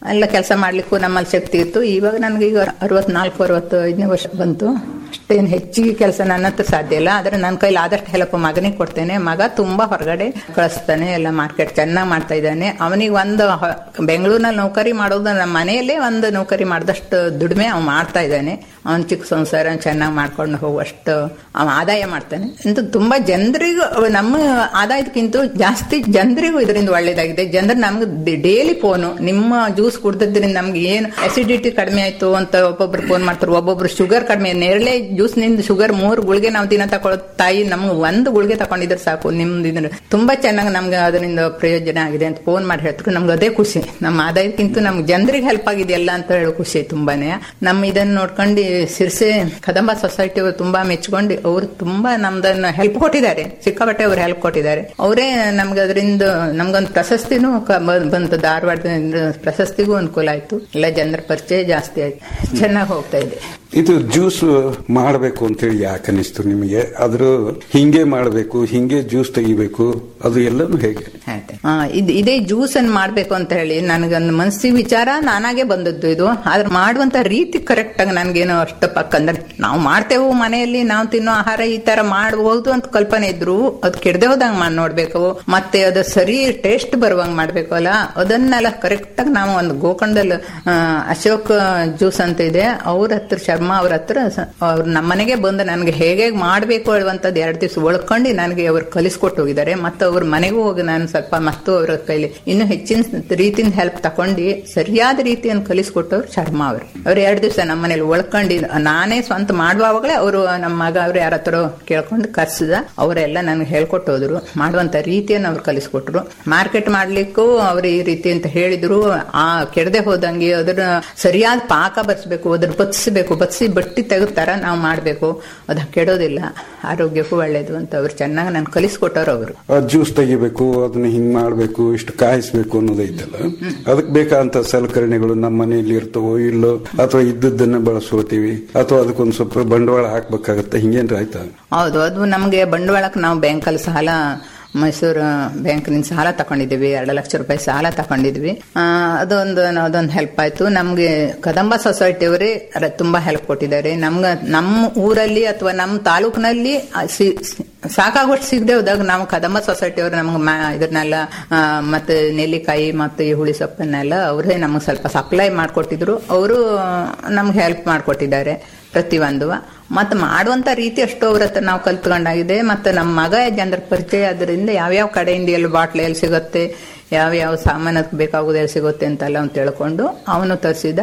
Speaker 12: ಎಲ್ಲ ಕೆಲಸ ಮಾಡ್ಲಿಕ್ಕೂ ನಮ್ಮಲ್ಲಿ ಶಕ್ತಿ ಇತ್ತು ಇವಾಗ ನನಗೆ ಈಗ ಅರವತ್ನಾಲ್ಕು ಅರವತ್ತು ಐದನೇ ವರ್ಷ ಬಂತು ಅಷ್ಟೇನು ಹೆಚ್ಚಿಗೆ ಕೆಲಸ ನನ್ನ ಹತ್ರ ಸಾಧ್ಯ ಇಲ್ಲ ಆದ್ರೆ ನನ್ನ ಕೈಲಿ ಆದಷ್ಟು ಹೆಲ್ಪ್ ಮಗನಿಗೆ ಕೊಡ್ತೇನೆ ಮಗ ತುಂಬಾ ಹೊರಗಡೆ ಕಳಿಸ್ತಾನೆ ಎಲ್ಲ ಮಾರ್ಕೆಟ್ ಚೆನ್ನಾಗಿ ಮಾಡ್ತಾ ಇದ್ದಾನೆ ಅವನಿಗೆ ಒಂದು ಹ- ಬೆಂಗಳೂರಿನಲ್ಲಿ ನೌಕರಿ ಮಾಡೋದು ನಮ್ಮ ಮನೆಯಲ್ಲೇ ಒಂದು ನೌಕರಿ ಮಾಡಿದಷ್ಟು ದುಡಿಮೆ ಅವ್ನು ಮಾಡ್ತಾ ಇದ್ದಾನೆ ಅವನ ಚಿಕ್ಕ ಸಂಸಾರ ಚೆನ್ನಾಗಿ ಮಾಡ್ಕೊಂಡು ಹೋಗುವಷ್ಟು ಅವ ಆದಾಯ ಮಾಡ್ತಾನೆ ಅಂತ ತುಂಬಾ ಜನರಿಗೂ ನಮ್ಮ ಆದಾಯಕ್ಕಿಂತ ಜಾಸ್ತಿ ಜನರಿಗೂ ಇದರಿಂದ ಒಳ್ಳೇದಾಗಿದೆ ಜನರು ನಮ್ಗೆ ಡೈಲಿ ಫೋನು ನಿಮ್ಮ ಜ್ಯೂಸ್ ಕುಡ್ದಿದ್ರಿಂದ ನಮ್ಗೆ ಏನು ಅಸಿಡಿಟಿ ಕಡಿಮೆ ಆಯ್ತು ಅಂತ ಒಬ್ಬೊಬ್ರು ಫೋನ್ ಮಾಡ್ತಾರೆ ಒಬ್ಬೊಬ್ರು ಶುಗರ್ ಕಡಿಮೆ ನೇರಳೆ ಜ್ಯೂಸ್ ನಿಂದ ಶುಗರ್ ಮೂರು ಗುಳಿಗೆ ನಾವು ದಿನ ತಗೊಳ್ಳೋ ತಾಯಿ ನಮ್ಗೆ ಒಂದು ಗುಳಿಗೆ ತಗೊಂಡಿದ್ರೆ ಸಾಕು ನಿಮ್ದು ಇದ್ರ ತುಂಬಾ ಚೆನ್ನಾಗಿ ನಮ್ಗೆ ಅದರಿಂದ ಪ್ರಯೋಜನ ಆಗಿದೆ ಅಂತ ಫೋನ್ ಮಾಡಿ ಹೇಳ್ತಾರೆ ನಮ್ಗೆ ಅದೇ ಖುಷಿ ನಮ್ಮ ಆದಾಯಕ್ಕಿಂತ ನಮ್ಗೆ ಜನರಿಗೆ ಹೆಲ್ಪ್ ಆಗಿದೆಯಲ್ಲ ಅಂತ ಹೇಳೋ ಖುಷಿ ತುಂಬಾನೇ ನಮ್ಮ ಇದನ್ನ ನೋಡ್ಕೊಂಡು ಸಿರ್ಸೆ ಕದಂಬ ಸೊಸೈಟಿ ಅವರು ತುಂಬಾ ಮೆಚ್ಕೊಂಡು ಅವ್ರು ತುಂಬಾ ನಮ್ದನ್ನ ಹೆಲ್ಪ್ ಕೊಟ್ಟಿದ್ದಾರೆ ಸಿಕ್ಕಾಪಟ್ಟೆ ಅವ್ರು ಹೆಲ್ಪ್ ಕೊಟ್ಟಿದ್ದಾರೆ ಅವರೇ ನಮ್ಗೆ ಅದರಿಂದ ನಮ್ಗೊಂದು ಪ್ರಶಸ್ತಿನೂ ಕ- ಬ- ಬಂತು ಧಾರವಾಡದಿಂದ ಪ್ರಶಸ್ತಿಗೂ ಅನುಕೂಲ ಆಯ್ತು ಎಲ್ಲ ಜನರ ಪರಿಚಯ ಜಾಸ್ತಿ ಆಯ್ತು ಚೆನ್ನಾಗಿ ಹೋಗ್ತಾ ಇದೆ
Speaker 9: ಇದು ಜ್ಯೂಸ್ ಮಾಡಬೇಕು ಅಂತೇಳಿ ಯಾಕೆ ಅನಿಸ್ತು ನಿಮಗೆ ಅದ್ರ ಹಿಂಗೆ ಮಾಡಬೇಕು ಹಿಂಗೆ ಜ್ಯೂಸ್ ತೆಗಿಬೇಕು ಅದು ಎಲ್ಲನೂ ಹೇಗೆ
Speaker 12: ಆಯ್ತು. ಆ, ಇದ್- ಇದೇ ಜ್ಯೂಸ್ ಅನ್ನು ಮಾಡ್ಬೇಕು ಅಂತ ಹೇಳಿ ನನಗೊಂದು ಮನಸ್ಸಿಗೆ ವಿಚಾರ ನಾನಾಗೆ ಬಂದದ್ದು ಇದು ಆದ್ರೆ ಮಾಡುವಂತ ರೀತಿ ಕರೆಕ್ಟ್ ಆಗಿ ನನ್ಗೇನು ಅಷ್ಟು ಪಕ್ಕ ಅಂದ್ರೆ ನಾವು ಮಾಡ್ತೇವೆ ಮನೆಯಲ್ಲಿ ನಾವು ತಿನ್ನೋ ಆಹಾರ ಈ ತರ ಮಾಡಬಹುದು ಅಂತ ಕಲ್ಪನೆ ಇದ್ರು ಅದ್ ಕೆಡದೆ ಹೋದಂಗ್ ಮಾಡಿ ನೋಡ್ಬೇಕು ಮತ್ತೆ ಅದು ಸರಿ ಟೇಸ್ಟ್ ಬರುವಂಗ್ ಮಾಡ್ಬೇಕು ಅಲ್ಲ ಅದನ್ನೆಲ್ಲ ಕರೆಕ್ಟ್ ಆಗಿ ನಾವು ಒಂದು ಗೋಕರ್ಣದಲ್ಲಿ ಆ, ಅಶೋಕ್ ಜ್ಯೂಸ್ ಅಂತ ಇದೆ ಅವ್ರ ಹತ್ರ ಶರ್ಮಾ ಅವ್ರ ಹತ್ರ ಸ- ಅವ್ರು ನಮ್ಮನೆಗೆ ಬಂದು ನನಗೆ ಹೇಗೆ ಮಾಡಬೇಕು ಹೇಳುವಂತದ್ದು ಎರಡು ದಿವಸ ಒಳ್ಕೊಂಡು ನನಗೆ ಅವ್ರು ಕಲಿಸ್ಕೊಟ್ಟು ಹೋಗಿದ್ದಾರೆ ಮತ್ತು ಅವ್ರ ಮನೆಗೂ ಹೋಗಿ ನಾನು ಸ್ವಲ್ಪ ಮತ್ತು ಅವ್ರ ಕೈಲಿ ಇನ್ನು ಹೆಚ್ಚಿನ ರೀತಿಯಿಂದ ಹೆಲ್ಪ್ ತಗೊಂಡು ಸರಿಯಾದ ರೀತಿಯನ್ನು ಕಲಿಸ್ಕೊಟ್ಟವ್ರು ಶರ್ಮಾ ಅವರು ಅವ್ರು ಎರಡು ದಿವಸ ನಮ್ಮ ಮನೇಲಿ ಒಳ್ಕೊಂಡು ನಾನೇ ಸ್ವಂತ ಮಾಡುವಾಗಲೇ ಅವರು ನಮ್ಮ ಮಗ ಅವ್ರು ಯಾರ ಹತ್ರ ಕೇಳ್ಕೊಂಡು ಕರ್ಸಿದ ಅವರೆಲ್ಲ ನನಗೆ ಹೇಳ್ಕೊಟ್ಟು ಹೋದ್ರು ಮಾಡುವಂತ ರೀತಿಯನ್ನು ಅವ್ರು ಕಲಿಸ್ಕೊಟ್ರು ಮಾರ್ಕೆಟ್ ಮಾಡ್ಲಿಕ್ಕೂ ಅವ್ರು ಈ ರೀತಿ ಅಂತ ಹೇಳಿದ್ರು ಆ ಕೆಡದೆ ಹೋದಂಗೆ ಅದನ್ನ ಸರಿಯಾದ ಪಾಕ ಬರ್ಸ್ಬೇಕು ಅದ್ರ ಬತ್ಸ್ಬೇಕು ಬತ್ಸಿ ಬಟ್ಟಿ ತೆಗಿತಾರ ನಾವು ಮಾಡ್ಬೇಕು ಅದು ಕೆಡೋದಿಲ್ಲ ಆರೋಗ್ಯಕ್ಕೂ ಒಳ್ಳೇದು ಅಂತ ಅವ್ರು ಚೆನ್ನಾಗಿ ನಾನು ಕಲಿಸ್ಕೊಟ್ಟವ್ರು ಅವರು
Speaker 9: ಜ್ಯೂಸ್ ತೆಗಿಬೇಕು ಅದನ್ನ ಹಿಂಗ್ ಮಾಡ್ಬೇಕು ಇಷ್ಟು ಕಾಯಿಸ್ಬೇಕು ಅನ್ನೋದೈತಲ್ಲ ಅದಕ್ಕೆ ಬೇಕಾದಂತ ಸಲಕರಣೆಗಳು ನಮ್ಮ ಮನೆಯಲ್ಲಿ ಇರ್ತವೋ ಇಲ್ಲೋ ಅಥವಾ ಇದ್ದದ್ದನ್ನ ಬಳಸ್ಕೋತೀವಿ ಅಥವಾ ಅದಕ್ಕೊಂದು ಸ್ವಲ್ಪ ಬಂಡವಾಳ ಹಾಕ್ಬೇಕಾಗತ್ತೆ ಹಿಂಗೇನ್ರ ಆಯ್ತಾ
Speaker 12: ಹೌದು ಅದು ನಮಗೆ ಬಂಡವಾಳಕ್ಕೆ ನಾವು ಬ್ಯಾಂಕಲ್ಲಿ ಸಾಲ ಮೈಸೂರು ಬ್ಯಾಂಕ್ನಿಂದ ಸಾಲ ತಗೊಂಡಿದ್ದೀವಿ ಎರಡು ಲಕ್ಷ ರೂಪಾಯಿ ಸಾಲ ತಗೊಂಡಿದ್ವಿ ಆ, ಅದೊಂದು ಅದೊಂದು ಹೆಲ್ಪ್ ಆಯ್ತು ನಮ್ಗೆ ಕದಂಬ ಸೊಸೈಟಿ ಅವರೇ ರ- ತುಂಬಾ ಹೆಲ್ಪ್ ಕೊಟ್ಟಿದ್ದಾರೆ ನಮ್ಗ ನಮ್ಮ ಊರಲ್ಲಿ ಅಥವಾ ನಮ್ಮ ತಾಲೂಕಿನಲ್ಲಿ ಆ, ಸಿ- ಸಿ- ಸಾಕಾಗೋಷ್ಟು ಸಿಗದೆ ಹೋದಾಗ ನಾವು ಕದಂಬ ಸೊಸೈಟಿ ಅವರು ನಮ್ಗೆ ಮ- ಇದನ್ನೆಲ್ಲ ಆ, ಮತ್ತೆ ನೆಲ್ಲಿಕಾಯಿ ಮತ್ತೆ ಈ ಹುಳಿ ಸೊಪ್ಪನ್ನೆಲ್ಲ ಅವರೇ ನಮಗೆ ಸ್ವಲ್ಪ ಸಪ್ಲೈ ಮಾಡಿಕೊಟ್ಟಿದ್ರು ಅವರು ನಮ್ಗೆ ಹೆಲ್ಪ್ ಮಾಡಿಕೊಟ್ಟಿದ್ದಾರೆ ಪ್ರತಿಯೊಂದು ಮತ್ತೆ ಮಾಡುವಂತ ರೀತಿ ಅಷ್ಟು ಅವ್ರ ಹತ್ರ ನಾವು ಕಲ್ತ್ಕೊಂಡಾಗಿದೆ ಮತ್ತೆ ನಮ್ಮ ಮಗ ಜನರ ಪರಿಚಯ ಅದರಿಂದ ಯಾವ್ಯಾವ ಕಡೆಯಿಂದ ಎಲ್ಲಿ ಬಾಟ್ಲಿ ಎಲ್ಲಿ ಸಿಗುತ್ತೆ ಯಾವ್ಯಾವ ಸಾಮಾನು ಅದಕ್ಕೆ ಬೇಕಾಗೋದು ಎಲ್ಲಿ ಸಿಗುತ್ತೆ ಅಂತೆಲ್ಲ ಅವ್ನು ತಿಳ್ಕೊಂಡು ಅವನು ತರಿಸಿದ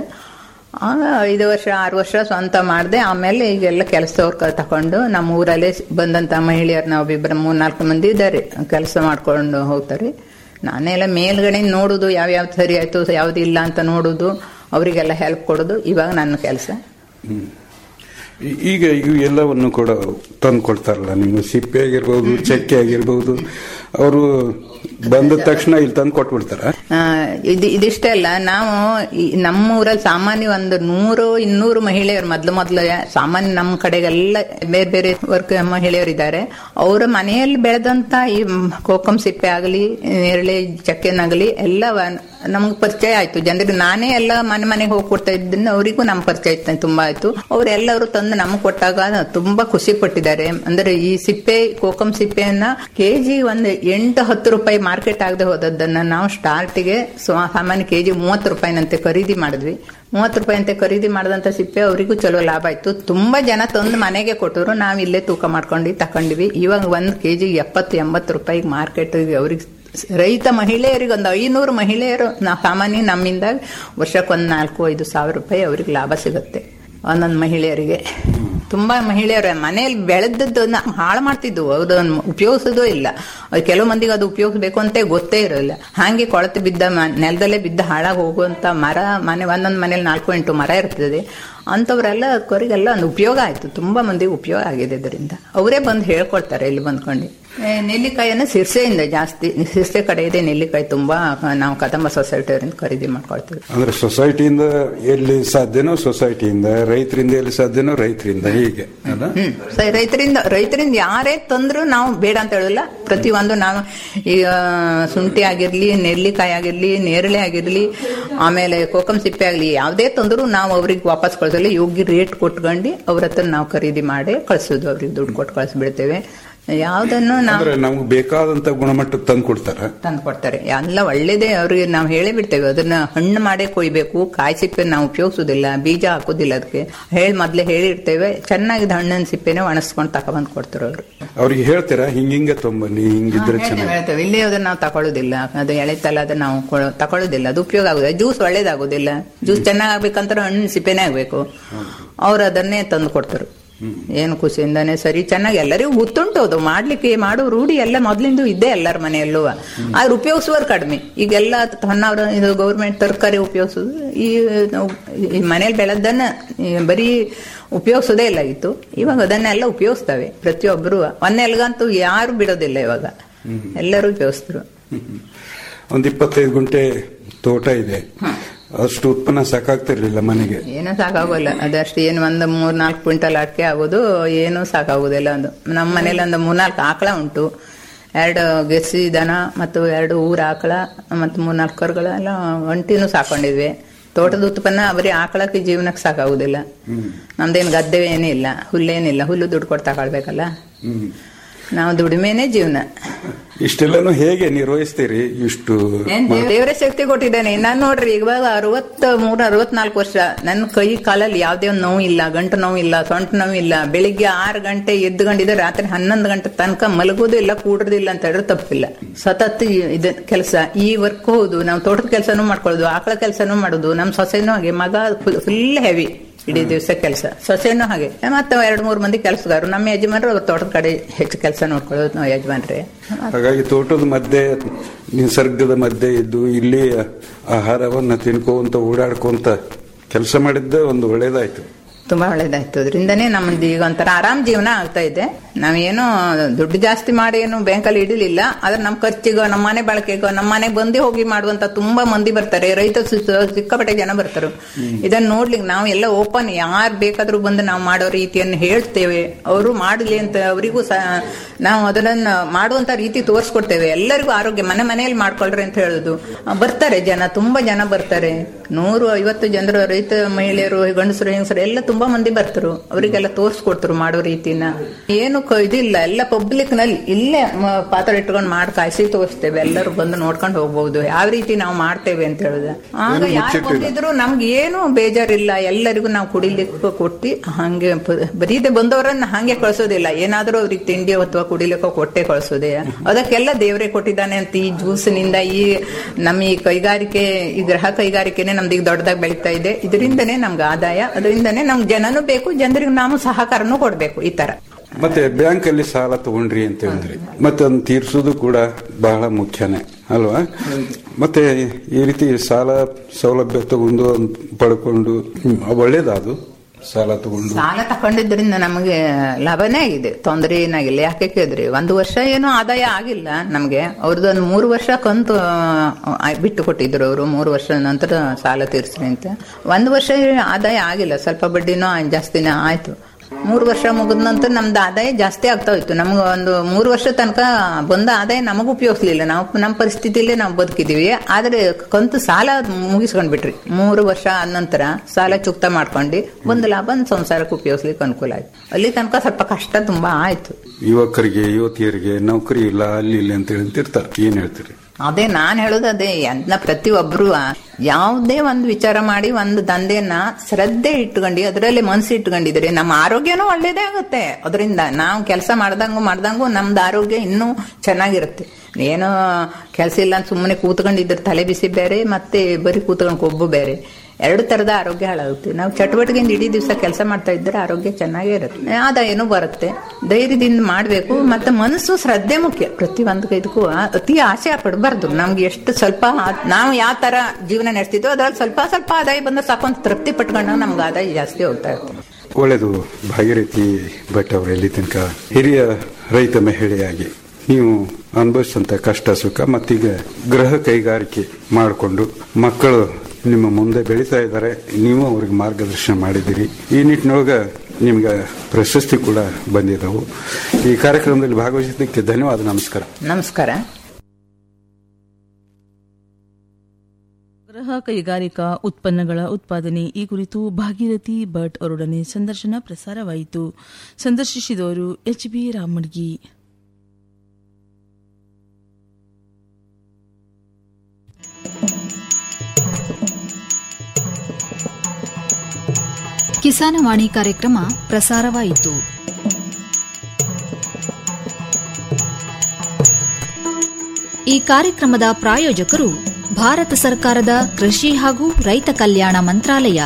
Speaker 12: ಐದು ವರ್ಷ ಆರು ವರ್ಷ ಸ್ವಂತ ಮಾಡಿದೆ ಆಮೇಲೆ ಈಗೆಲ್ಲ ಕೆಲಸದವ್ರ ಕ ತಕೊಂಡು ನಮ್ಮ ಊರಲ್ಲೇ ಬಂದಂತ ಮಹಿಳೆಯರು ನಾವು ಇಬ್ಬರು ಮೂರ್ನಾಲ್ಕು ಮಂದಿ ಇದ್ದಾರೆ ಕೆಲಸ ಮಾಡ್ಕೊಂಡು ಹೋಗ್ತಾರೆ ನಾನೆಲ್ಲ ಮೇಲ್ಗಡೆ ನೋಡುದು ಯಾವ್ಯಾವ್ದು ಸರಿ ಆಯ್ತು ಯಾವ್ದು ಇಲ್ಲ ಅಂತ ನೋಡುದು ಅವರಿಗೆಲ್ಲ ಹೆಲ್ಪ್ ಕೊಡೋದು ಇವಾಗ ನನ್ನ ಕೆಲಸ
Speaker 9: ಈ- ಈಗ ಇವು ಎಲ್ಲವನ್ನು ಕೂಡ ತಂದು ಕೊಡ್ತಾರಲ್ಲ ನಿಮ್ಮ ಸಿಪ್ಪೆ ಆಗಿರ್ಬೋದು ಚಕ್ಕೆ ಆಗಿರ್ಬೋದು ಅವರು ಬಂದ ತಕ್ಷಣ ಇಲ್ಲಿ ತಂದು ಕೊಟ್ಬಿಡ್ತಾರ
Speaker 12: ಆ, ಇದು ಇದಿಷ್ಟೇ ಅಲ್ಲ ನಾವು ಈ ನಮ್ಮ ಊರಲ್ಲಿ ಸಾಮಾನ್ಯ ಒಂದು ನೂರು ಇನ್ನೂರು ಮಹಿಳೆಯರು ಮೊದ್ಲು ಮೊದ್ಲು ಸಾಮಾನ್ಯ ನಮ್ಮ ಕಡೆಗೆಲ್ಲ ಬೇರೆ ಬೇರೆ ವರ್ಕ್ ಮಹಿಳೆಯರು ಇದ್ದಾರೆ ಅವರ ಮನೆಯಲ್ಲಿ ಬೆಳೆದಂತ ಈ ಕೋಕಂ ಸಿಪ್ಪೆ ಆಗಲಿ ನೇರಳೆ ಚಕ್ಕೆನಾಗಲಿ ಎಲ್ಲ ನಮ್ಗೆ ಪರಿಚಯ ಆಯ್ತು ಜನರಿಗೆ ನಾನೇ ಎಲ್ಲ ಮನೆ ಮನೆಗೆ ಹೋಗಿ ಕೊಡ್ತಾ ಇದ್ದೀನಿ ಅವರಿಗೂ ನಮ್ಮ ಪರಿಚಯ ಇತ್ತು ತುಂಬಾ ಆಯ್ತು ಅವರೆಲ್ಲರೂ ತಂದು ನಮಗೆ ಕೊಟ್ಟಾಗ ತುಂಬಾ ಖುಷಿ ಪಟ್ಟಿದ್ದಾರೆ ಅಂದ್ರೆ ಈ ಸಿಪ್ಪೆ ಕೋಕಂ ಸಿಪ್ಪೆಯನ್ನ ಕೆಜಿ ಒಂದು ಎಂಟು ಹತ್ತು ರೂಪಾಯಿ ಮಾರ್ಕೆಟ್ ಆಗದೆ ಹೋದದ್ದನ್ನ ನಾವು ಸ್ಟಾರ್ಟಿಗೆ ಸಾಮಾನ್ಯ ಕೆಜಿ ಮೂವತ್ತು ರೂಪಾಯಿನಂತೆ ಖರೀದಿ ಮಾಡಿದ್ವಿ ಮೂವತ್ತು ರೂಪಾಯಿ ಅಂತೆ ಖರೀದಿ ಮಾಡಿದಂತ ಸಿಪ್ಪೆ ಅವರಿಗೂ ಚಲೋ ಲಾಭ ಆಯ್ತು ತುಂಬಾ ಜನ ತಂದು ಮನೆಗೆ ಕೊಟ್ಟರು ನಾವು ಇಲ್ಲೇ ತೂಕ ಮಾಡ್ಕೊಂಡು ತಕೊಂಡಿವಿ ಇವಾಗ ಒಂದ್ ಕೆಜಿ ಎಪ್ಪತ್ತು ಎಂಬತ್ತು ರೂಪಾಯಿ ಮಾರ್ಕೆಟ್ ಅವ್ರಿಗೆ ರೈತ ಮಹಿಳೆಯರಿಗೆ ಒಂದು ಐನೂರು ಮಹಿಳೆಯರು ನಾ ಸಾಮಾನ್ಯ ನಮ್ಮಿಂದ ವರ್ಷಕ್ಕೆ ಒಂದು ನಾಲ್ಕು ಐದು ಸಾವಿರ ರೂಪಾಯಿ ಅವ್ರಿಗೆ ಲಾಭ ಸಿಗುತ್ತೆ ಒಂದೊಂದು ಮಹಿಳೆಯರಿಗೆ ತುಂಬಾ ಮಹಿಳೆಯರ ಮನೆಯಲ್ಲಿ ಬೆಳೆದದ್ದನ್ನ ಹಾಳು ಮಾಡ್ತಿದ್ವು ಅದನ್ನು ಉಪಯೋಗಿಸೋದು ಇಲ್ಲ ಅದು ಕೆಲವು ಮಂದಿಗೆ ಅದು ಉಪಯೋಗಿಸ್ಬೇಕು ಅಂತ ಗೊತ್ತೇ ಇರೋಲ್ಲ ಹಾಗೆ ಕೊಳತು ಬಿದ್ದ ಮ- ನೆಲದಲ್ಲೇ ಬಿದ್ದ ಹಾಳಾಗಿ ಹೋಗುವಂತ ಮರ ಮನೆ ಒಂದೊಂದು ಮನೇಲಿ ನಾಲ್ಕು ಎಂಟು ಮರ ಇರ್ತದೆ ಅಂಥವ್ರೆಲ್ಲ ಅವರಿಗೆಲ್ಲ ಒಂದು ಉಪಯೋಗ ಆಯ್ತು ತುಂಬಾ ಮಂದಿಗೆ ಉಪಯೋಗ ಆಗಿದೆ ಇದರಿಂದ ಅವರೇ ಬಂದು ಹೇಳ್ಕೊಡ್ತಾರೆ ಇಲ್ಲಿ ಬಂದ್ಕೊಂಡು ಏ, ನೆಲ್ಲಿಕಾಯಿಯನ್ನು ಸಿರ್ಸೆಯಿಂದ ಜಾಸ್ತಿ ಸಿರ್ಸೆ ಕಡೆ ಇದೆ ನೆಲ್ಲಿಕಾಯಿ ತುಂಬಾ ನಾವು ಕದಂಬ ಸೊಸೈಟಿಯವರಿಂದ ಖರೀದಿ ಮಾಡ್ಕೊಳ್ತೀವಿ
Speaker 9: ಅಂದ್ರೆ ಸೊಸೈಟಿಯಿಂದ ಎಲ್ಲಿ ಸಾಧ್ಯನೋ ಸೊಸೈಟಿಯಿಂದ ರೈತರಿಂದ ಎಲ್ಲಿ ಸಾಧ್ಯನೋ ರೈತರಿಂದ ಹೀಗೆ ಅಲ್ಲ
Speaker 12: ಹ್ಮ್ ಸ- ರೈತರಿಂದ ರೈತರಿಂದ ಯಾರೇ ತಂದ್ರು ನಾವು ಬೇಡ ಅಂತ ಹೇಳಲ್ಲ ಪ್ರತಿಯೊಂದು ನಾವು ಈಗ ಶುಂಠಿ ಆಗಿರ್ಲಿ ನೆಲ್ಲಿಕಾಯಿ ಆಗಿರ್ಲಿ ನೇರಳೆ ಆಗಿರ್ಲಿ ಆಮೇಲೆ ಕೋಕಂ ಸಿಪ್ಪೆ ಆಗಲಿ ಯಾವುದೇ ತಂದ್ರು ನಾವು ಅವ್ರಿಗೆ ವಾಪಸ್ ಕಳ್ಸಲ್ಲ ಯೋಗ್ಯ ರೇಟ್ ಕೊಟ್ಕೊಂಡು ಅವ್ರ ಹತ್ರ ನಾವು ಖರೀದಿ ಮಾಡಿ ಕಳ್ಸೋದು ಅವ್ರಿಗೆ ದುಡ್ಡು ಕೊಟ್ಟು ಕಳಿಸ್ಬಿಡ್ತೇವೆ ಯಾವ್ದನ್ನು ನಾವು
Speaker 9: ಅಂದ್ರೆ ನಮ್ಗೆ ಬೇಕಾದಂತ ಗುಣಮಟ್ಟಕ್ಕೆ ತಂದು ಕೊಡ್ತಾರ
Speaker 12: ತಂದು ಕೊಡ್ತಾರೆ ಎಲ್ಲ ಒಳ್ಳೇದೇ ಅವ್ರಿಗೆ ನಾವು ಹೇಳೇ ಬಿಡ್ತೇವೆ ಅದನ್ನ ಹಣ್ಣು ಮಾಡೇ ಕೊಯ್ಬೇಕು ಕಾಯಿ ಸಿಪ್ಪೆ ನಾವು ಉಪಯೋಗಿಸೋದಿಲ್ಲ ಬೀಜ ಹಾಕೋದಿಲ್ಲ ಅದಕ್ಕೆ ಹೇಳಿ ಮೊದ್ಲೇ ಹೇಳಿರ್ತೇವೆ ಚೆನ್ನಾಗಿದ್ದ ಹಣ್ಣಿನ ಸಿಪ್ಪೆನೆ ಒಣಸ್ಕೊಂಡು ತಗೊಬಂದು ಕೊಡ್ತಾರೆ ಅವರು
Speaker 9: ಅವ್ರಿಗೆ ಹೇಳ್ತೀರಾ ಹಿಂಗಿಂಗೆ ತೊಂಬನ್ನಿ ಹಿಂಗಿದ್ರೆ ಚೆನ್ನಾಗಿ
Speaker 12: ಹೇಳ್ತೇವೆ ಇಲ್ಲಿ ಅದನ್ನ ನಾವು ತಗೊಳ್ಳೋದಿಲ್ಲ ಅದು ಎಳೆತಲ್ಲ ಅದನ್ನ ನಾವು ಕೊ- ತಗೊಳ್ಳೋದಿಲ್ಲ ಅದು ಉಪಯೋಗ ಆಗುದಿಲ್ಲ ಜ್ಯೂಸ್ ಒಳ್ಳೇದಾಗೋದಿಲ್ಲ ಜ್ಯೂಸ್ ಚೆನ್ನಾಗ್ ಆಗ್ಬೇಕಂದ್ರೆ ಹಣ್ಣಿನ ಸಿಪ್ಪೆನೇ ಆಗ್ಬೇಕು ಅವ್ರು ಅದನ್ನೇ ತಂದು ಕೊಡ್ತಾರೆ ಏನು ಖುಷಿಯಿಂದಾನೆ ಸರಿ ಚೆನ್ನಾಗಿ ಎಲ್ಲರಿಗೂ ಗೊತ್ತುಂಟು ಅದು ಮಾಡ್ಲಿಕ್ಕೆ ಮಾಡೋ ರೂಢಿ ಎಲ್ಲ ಮೊದ್ಲಿಂದ ಇದ್ದೇ ಎಲ್ಲರ ಮನೆಯಲ್ಲೂ ಆದ್ರೆ ಉಪಯೋಗಿಸುವರು ಕಡಿಮೆ ಈಗೆಲ್ಲ ಹೊನ್ನವರ ಇದು ಗೌರ್ಮೆಂಟ್ ತರಕಾರಿ ಉಪಯೋಗಿಸೋದು ಈ ನಾವು ಈ ಮನೇಲಿ ಬೆಳೆದನ್ನ ಈ ಬರೀ ಉಪಯೋಗಿಸೋದೇ ಇಲ್ಲ ಇತ್ತು ಇವಾಗ ಅದನ್ನೆಲ್ಲ ಉಪಯೋಗಿಸ್ತವೆ ಪ್ರತಿಯೊಬ್ಬರು ಒಂದೆಲ್ಗಂತೂ ಯಾರು ಬಿಡೋದಿಲ್ಲ ಇವಾಗ ಎಲ್ಲರೂ ಉಪಯೋಗಿಸ್ತರು
Speaker 9: ಒಂದ್ ಇಪ್ಪತ್ತೈದು ಗುಂಟೆ ತೋಟ ಇದೆ ಅಷ್ಟು ಉತ್ಪನ್ನ ಸಾಕಾಗ್ತಿರ್ಲಿಲ್ಲ ಮನೆಗೆ
Speaker 12: ಏನೂ ಸಾಕಾಗೋಲ್ಲ ಅದಷ್ಟು ಏನು ಒಂದು ಮೂರ್ ನಾಲ್ಕು ಕ್ವಿಂಟಲ್ ಅಡಿಕೆ ಆಗೋದು ಏನೂ ಸಾಕಾಗೋದಿಲ್ಲ ಒಂದು ನಮ್ಮ ಮನೇಲಿ ಒಂದು ಮೂರ್ನಾಲ್ಕು ಆಕಳ ಉಂಟು ಎರಡು ಗೆಸಿ ದನ ಮತ್ತು ಎರಡು ಊರ ಆಕಳ ಮತ್ತು ಮೂರ್ನಾಲ್ಕು ಕರುಗಳ ಎಲ್ಲ ಒಂಟಿನೂ ಸಾಕೊಂಡಿದ್ವಿ ತೋಟದ ಉತ್ಪನ್ನ ಬರೀ ಆಕಳಕ್ಕೆ ಜೀವನಕ್ಕೆ ಸಾಕಾಗುದಿಲ್ಲ ನಮ್ದೇನು ಗದ್ದೆ ಏನಿಲ್ಲ ಹುಲ್ಲೇನಿಲ್ಲ ಹುಲ್ಲು ದುಡ್ಡು ಕೊಟ್ಟು ತಗೊಳ್ಬೇಕಲ್ಲ
Speaker 9: ಹ್ಮ್.
Speaker 12: ನಾವು ದುಡಿಮೆನೆ ಜೀವನ
Speaker 9: ಇಷ್ಟೆಲ್ಲನೂ ಹೇಗೆ ನಿರ್ವಹಿಸ್ತೀರಿ ಇಷ್ಟು
Speaker 12: ಏನ್ ದೇವರೇ ಶಕ್ತಿ ಕೊಟ್ಟಿದ್ದಾನೆ ನಾನ್ ನೋಡ್ರಿ ಇವಾಗ ಅರವತ್ ಮೂರ್ ಅರವತ್ನಾಲ್ಕು ವರ್ಷ ನನ್ನ ಕೈ ಕಾಲಲ್ಲಿ ಯಾವ್ದೇ ಒಂದು ನೋವು ಇಲ್ಲ ಗಂಟು ನೋವು ಇಲ್ಲ ಸೊಂಟ ನೋವು ಇಲ್ಲ ಬೆಳಿಗ್ಗೆ ಆರು ಗಂಟೆ ಎದ್ದುಕೊಂಡಿದ್ದೆ ರಾತ್ರಿ ಹನ್ನೊಂದು ಗಂಟೆ ತನಕ ಮಲಗೋದು ಇಲ್ಲ ಕೂಡ್ರದಿಲ್ಲ ಅಂತ ಹೇಳಿದ್ರೆ ತಪ್ಪಿಲ್ಲ ಸತತ್ ಇದ ಕೆಲಸ ಈ ವರ್ಕ್ ಹೌದು ನಾವು ತೋಟದ ಕೆಲಸನೂ ಮಾಡ್ಕೊಳ್ಳೋದು ಆಕಳ ಕೆಲಸನೂ ಮಾಡೋದು ನಮ್ ಸೊಸೆನೂ ಹಾಗೆ ಮಗ ಫುಲ್ ಹೆವಿ ಇಡೀ ದಿವಸ ಕೆಲಸ ಸೊಸೆನೂ ಹಾಗೆ ಮತ್ತೆ ಎರಡ್ ಮೂರ್ ಮಂದಿ ಕೆಲಸಗಾರರು ನಮ್ಮ ಯಜಮಾನ್ರು ಅವ್ರ ತೋಟದ ಕಡೆ ಹೆಚ್ಚು ಕೆಲಸ ನೋಡ್ಕೊಳ್ಳೋದು ನಾವು ಯಜಮಾನ್ರೆ
Speaker 9: ಹಾಗಾಗಿ ತೋಟದ ಮಧ್ಯೆ ನಿಸರ್ಗದ ಮಧ್ಯೆ ಇದ್ದು ಇಲ್ಲಿ ಆಹಾರವನ್ನ ತಿನ್ಕೋಂತ ಓಡಾಡ್ಕೊಂತ ಕೆಲಸ ಮಾಡಿದ್ದ ಒಂದು ಒಳ್ಳೇದಾಯ್ತು
Speaker 12: ತುಂಬಾ ಒಳ್ಳೇದಾಯ್ತು ಅದರಿಂದನೇ ನಮ್ದು ಈಗ ಒಂಥರ ಆರಾಮ್ ಜೀವನ ಆಗ್ತಾ ಇದೆ ನಾವೇನು ದುಡ್ಡು ಜಾಸ್ತಿ ಮಾಡಿ ಏನು ಬ್ಯಾಂಕಲ್ಲಿ ಇಡಲಿಲ್ಲ ಆದ್ರೆ ನಮ್ಮ ಖರ್ಚಿಗೋ ನಮ್ಮ ಮನೆ ಬಳಕೆಗೋ ನಮ್ಮ ಮನೆಗೆ ಬಂದು ಹೋಗಿ ಮಾಡುವಂತ ತುಂಬಾ ಮಂದಿ ಬರ್ತಾರೆ ರೈತ ಸಿ- ಸಿಕ್ಕಾಪಟ್ಟೆ ಜನ ಬರ್ತಾರೆ ಇದನ್ನ ನೋಡ್ಲಿಕ್ಕೆ ನಾವು ಎಲ್ಲ ಓಪನ್ ಯಾರು ಬೇಕಾದ್ರೂ ಬಂದು ನಾವು ಮಾಡೋ ರೀತಿಯನ್ನು ಹೇಳ್ತೇವೆ ಅವರು ಮಾಡಲಿ ಅಂತ ಅವರಿಗೂ ಸಹ ನಾವು ಅದನ್ನ ಮಾಡುವಂತ ರೀತಿ ತೋರಿಸ್ಕೊಡ್ತೇವೆ ಎಲ್ಲರಿಗೂ ಆರೋಗ್ಯ ಮನೆ ಮನೆಯಲ್ಲಿ ಮಾಡ್ಕೊಳ್ರಿ ಅಂತ ಹೇಳುದು ಆ, ಬರ್ತಾರೆ ಜನ ತುಂಬಾ ಜನ ಬರ್ತಾರೆ ನೂರು ಐವತ್ತು ಜನರು ರೈತ ಮಹಿಳೆಯರು ಗಂಡಸರು ಹೆಂಗಸರು ಎಲ್ಲ ತುಂಬಾ ಮಂದಿ ಬರ್ತಾರೆ ಅವರಿಗೆಲ್ಲ ತೋರಿಸ್ಕೊಡ್ತಾರೆ ಮಾಡೋ ರೀತಿನ ಏನು ಕ- ಇದಿಲ್ಲ ಎಲ್ಲ ಪಬ್ಲಿಕ್ ನಲ್ಲಿ ಇಲ್ಲೇ ಮ- ಪಾತ್ರ ಇಟ್ಕೊಂಡು ಮಾಡಿ ಕಾಯಿಸಿ ತೋರಿಸ್ತೇವೆ ಎಲ್ಲರೂ ಬಂದು ನೋಡ್ಕೊಂಡು ಹೋಗ್ಬಹುದು ಯಾವ ರೀತಿ ನಾವು ಮಾಡ್ತೇವೆ ಅಂತ ಹೇಳುದ ಆಗ
Speaker 9: ಏನು
Speaker 12: ಯಾರು
Speaker 9: ಮುಚ್ಚಿಟ್ಟಿಲ್ಲ.
Speaker 12: ಬಂದಿದ್ರು ನಮ್ಗೆ ಏನು ಬೇಜಾರಿಲ್ಲ ಎಲ್ಲರಿಗೂ ನಾವು ಕುಡಿಲಿಕ್ಕೆ ಕೊಟ್ಟು ಹಂಗೆ ಪ- ಬರೀದೆ ಬಂದವರನ್ನ ಹಂಗೆ ಕಳ್ಸೋದಿಲ್ಲ ಏನಾದ್ರೂ ಅವ್ರಿಗೆ ತಿಂಡಿ ಅಥವಾ ಕುಡಿಲಿಕ್ಕೆ ಕೊಟ್ಟೆ ಕಳ್ಸೋದೆ ಅದಕ್ಕೆಲ್ಲ ದೇವರೇ ಕೊಟ್ಟಿದ್ದಾನೆ ಅಂತ ಈ ಜ್ಯೂಸಿನಿಂದ ಈ ನಮ್ಮ ಈ ಕೈಗಾರಿಕೆ ಈ ಗೃಹ ಕೈಗಾರಿಕೆನೆ ನಮ್ದು ಈಗ ದೊಡ್ಡದಾಗಿ ಬೆಳೀತಾ ಇದೆ ಇದರಿಂದನೇ ನಮ್ಗೆ ಆದಾಯ ಅದರಿಂದನೇ ನಮ್ಗೆ ಜನನೂ ಬೇಕು ಜನರಿಗೆ ನಾವು ಸಹಕಾರನೂ ಕೊಡ್ಬೇಕು ಈ ತರ
Speaker 9: ಮತ್ತೆ ಬ್ಯಾಂಕ್ ಅಲ್ಲಿ ಸಾಲ ತಗೊಂಡ್ರಿ ಅಂತ ಹೇಳಿದ್ರಿ ಮತ್ತೆ ಅದನ್ನ ತೀರ್ಸೋದು ಕೂಡ ಬಹಳ ಮುಖ್ಯನೇ ಅಲ್ವಾ ಮತ್ತೆ ಈ ರೀತಿ ಸಾಲ ಸೌಲಭ್ಯ ತಗೊಂಡು ಅದ್ನ ಪಡ್ಕೊಂಡು ಹ್ಮ್, ಒಳ್ಳೇದಾದು ಸಾಲ ತಗೊಂಡು
Speaker 12: ಸಾಲ ತಕೊಂಡಿದ್ರಿಂದ ನಮಗೆ ಲಾಭನೇ ಆಗಿದೆ ತೊಂದರೆ ಏನಾಗಿಲ್ಲ ಯಾಕೆ ಕೇಳಿದ್ರಿ ಒಂದು ವರ್ಷ ಏನೂ ಆದಾಯ ಆಗಿಲ್ಲ ನಮಗೆ ಅವ್ರದ್ದು ಒಂದು ಮೂರು ವರ್ಷ ಕಂತು ಆ, ಬಿಟ್ಟು ಕೊಟ್ಟಿದ್ರು ಅವರು ಮೂರು ವರ್ಷ ನಂತರ ಸಾಲ ತೀರಿಸ್ರಿ ಅಂತ ಒಂದು ವರ್ಷ ಆದಾಯ ಆಗಿಲ್ಲ ಸ್ವಲ್ಪ ಬಡ್ಡಿನೂ ಜಾಸ್ತಿನೇ ಆಯ್ತು ಮೂರು ವರ್ಷ ಮುಗಿದ ನಂತರ ನಮ್ದು ಆದಾಯ ಜಾಸ್ತಿ ಆಗ್ತಾ ಹೋಯ್ತು ನಮ್ಗೆ ಒಂದು ಮೂರು ವರ್ಷ ತನಕ ಬಂದ ಆದಾಯ ನಮಗೂ ಉಪಯೋಗಿಸ್ಲಿಲ್ಲ ನಾವು ನಮ್ಮ ಪರಿಸ್ಥಿತಿಯಲ್ಲೇ ನಾವು ಬದುಕಿದೀವಿ ಆದ್ರೆ ಕಂತು ಸಾಲ ಮುಗಿಸ್ಕೊಂಡ್ ಬಿಟ್ರಿ ಮೂರು ವರ್ಷ ಆದ ನಂತರ ಸಾಲ ಚುಕ್ತ ಮಾಡ್ಕೊಂಡು ಬಂದ ಲಾಭ ಸಂಸಾರಕ್ಕೆ ಉಪಯೋಗಿಸ್ಲಿಕ್ಕೆ ಅನುಕೂಲ ಆಯ್ತು ಅಲ್ಲಿ ತನಕ ಸ್ವಲ್ಪ ಕಷ್ಟ ತುಂಬಾ ಆಯ್ತು
Speaker 9: ಯುವಕರಿಗೆ ಯುವತಿಯರಿಗೆ ನೌಕರಿ ಇಲ್ಲ ಅಲ್ಲಿ ಇಲ್ಲಿ ಅಂತ ಹೇಳ್ತಿರ್ತಾರೆ ಏನ್ ಹೇಳ್ತೀರಿ
Speaker 12: ಅದೇ ನಾನ್ ಹೇಳೋದು ಅದೇ ಎಲ್ಲ ಪ್ರತಿಯೊಬ್ರು ಯಾವುದೇ ಒಂದು ವಿಚಾರ ಮಾಡಿ ಒಂದು ದಂಧೆಯನ್ನ ಶ್ರದ್ಧೆ ಇಟ್ಕೊಂಡು ಅದರಲ್ಲಿ ಮನಸ್ಸು ಇಟ್ಕೊಂಡಿದ್ರೆ ನಮ್ಮ ಆರೋಗ್ಯನೂ ಒಳ್ಳೇದೇ ಆಗುತ್ತೆ ಅದರಿಂದ ನಾವು ಕೆಲಸ ಮಾಡ್ದಂಗು ಮಾಡ್ದಂಗು ನಮ್ದು ಆರೋಗ್ಯ ಇನ್ನೂ ಚೆನ್ನಾಗಿರುತ್ತೆ ಏನೋ ಕೆಲಸ ಇಲ್ಲ ಅಂತ ಸುಮ್ಮನೆ ಕೂತ್ಕೊಂಡಿದ್ರೆ ತಲೆ ಬಿಸಿ ಬೇರೆ ಮತ್ತೆ ಬರೀ ಕೂತ್ಕೊಂಡು ಕೊಬ್ಬು ಬೇರೆ ಎರಡು ತರದ ಆರೋಗ್ಯ ಹಾಳಾಗುತ್ತೆ ನಾವು ಚಟುವಟಿಕೆಯಿಂದ ಇಡೀ ದಿವಸ ಕೆಲಸ ಮಾಡ್ತಾ ಇದ್ರೆ ಆರೋಗ್ಯ ಚೆನ್ನಾಗೇ ಇರುತ್ತೆ ಆದಾಯನೂ ಬರುತ್ತೆ ಧೈರ್ಯದಿಂದ ಮಾಡಬೇಕು ಮತ್ತೆ ಮನಸ್ಸು ಶ್ರದ್ಧೆ ಮುಖ್ಯ ಪ್ರತಿ ಒಂದು ಇದಕ್ಕೂ ಅತಿ ಆಸೆ ಪಡಬಾರ್ದು ನಮ್ಗೆ ಎಷ್ಟು ಸ್ವಲ್ಪ ಆ- ನಾವು ಯಾವ ತರ ಜೀವನ ನಡೆಸ್ತಿದ್ವೋ ಅದ್ರಲ್ಲಿ ಸ್ವಲ್ಪ ಸ್ವಲ್ಪ ಆದಾಯ ಬಂದ್ರೆ ಸಾಕು ಅಂತ ತೃಪ್ತಿ ಪಟ್ಕೊಂಡಾಗ ನಮ್ಗೆ ಆದಾಯ ಜಾಸ್ತಿ ಹೋಗ್ತಾ ಇರುತ್ತೆ
Speaker 9: ಒಳ್ಳೆಯದು ಭಾಗೀರಥಿ ಭಟ್ ಅವರು ಎಲ್ಲಿ ತನಕ ಹಿರಿಯ ರೈತ ಮಹಿಳೆಯಾಗಿ ನೀವು ಅನುಭವಿಸಿದಂತ ಕಷ್ಟ ಸುಖ ಮತ್ತೀಗ ಗೃಹ ಕೈಗಾರಿಕೆ ಮಾಡಿಕೊಂಡು ಮಕ್ಕಳು ನಿಮ್ಮ ಮುಂದೆ ಬೆಳೀತಾ ಇದ್ದಾರೆ ನೀವು ಅವ್ರಿಗೆ ಮಾರ್ಗದರ್ಶನ ಮಾಡಿದ್ದೀರಿ ಈ ನಿಟ್ಟಿನೊಳಗ ನಿಮಗೆ ಪ್ರಶಸ್ತಿ ಕೂಡ ಬಂದಿದ್ದವು ಈ ಕಾರ್ಯಕ್ರಮದಲ್ಲಿ ಭಾಗವಹಿಸಿದ್ದಕ್ಕೆ ಧನ್ಯವಾದ ನಮಸ್ಕಾರ
Speaker 12: ನಮಸ್ಕಾರ
Speaker 8: ಗೃಹ ಕೈಗಾರಿಕಾ ಉತ್ಪನ್ನಗಳ ಉತ್ಪಾದನೆ ಈ ಕುರಿತು ಭಾಗೀರಥಿ ಭಟ್ ಅವರೊಡನೆ ಸಂದರ್ಶನ ಪ್ರಸಾರವಾಯಿತು ಸಂದರ್ಶಿಸಿದವರು ಎಚ್ ಬಿ ರಾಮಡ್ಗಿ
Speaker 13: ಕಿಸಾನವಾಣಿ ಕಾರ್ಯಕ್ರಮ ಪ್ರಸಾರವಾಯಿತು ಈ ಕಾರ್ಯಕ್ರಮದ ಪ್ರಾಯೋಜಕರು ಭಾರತ ಸರ್ಕಾರದ ಕೃಷಿ ಹಾಗೂ ರೈತ ಕಲ್ಯಾಣ ಮಂತ್ರಾಲಯ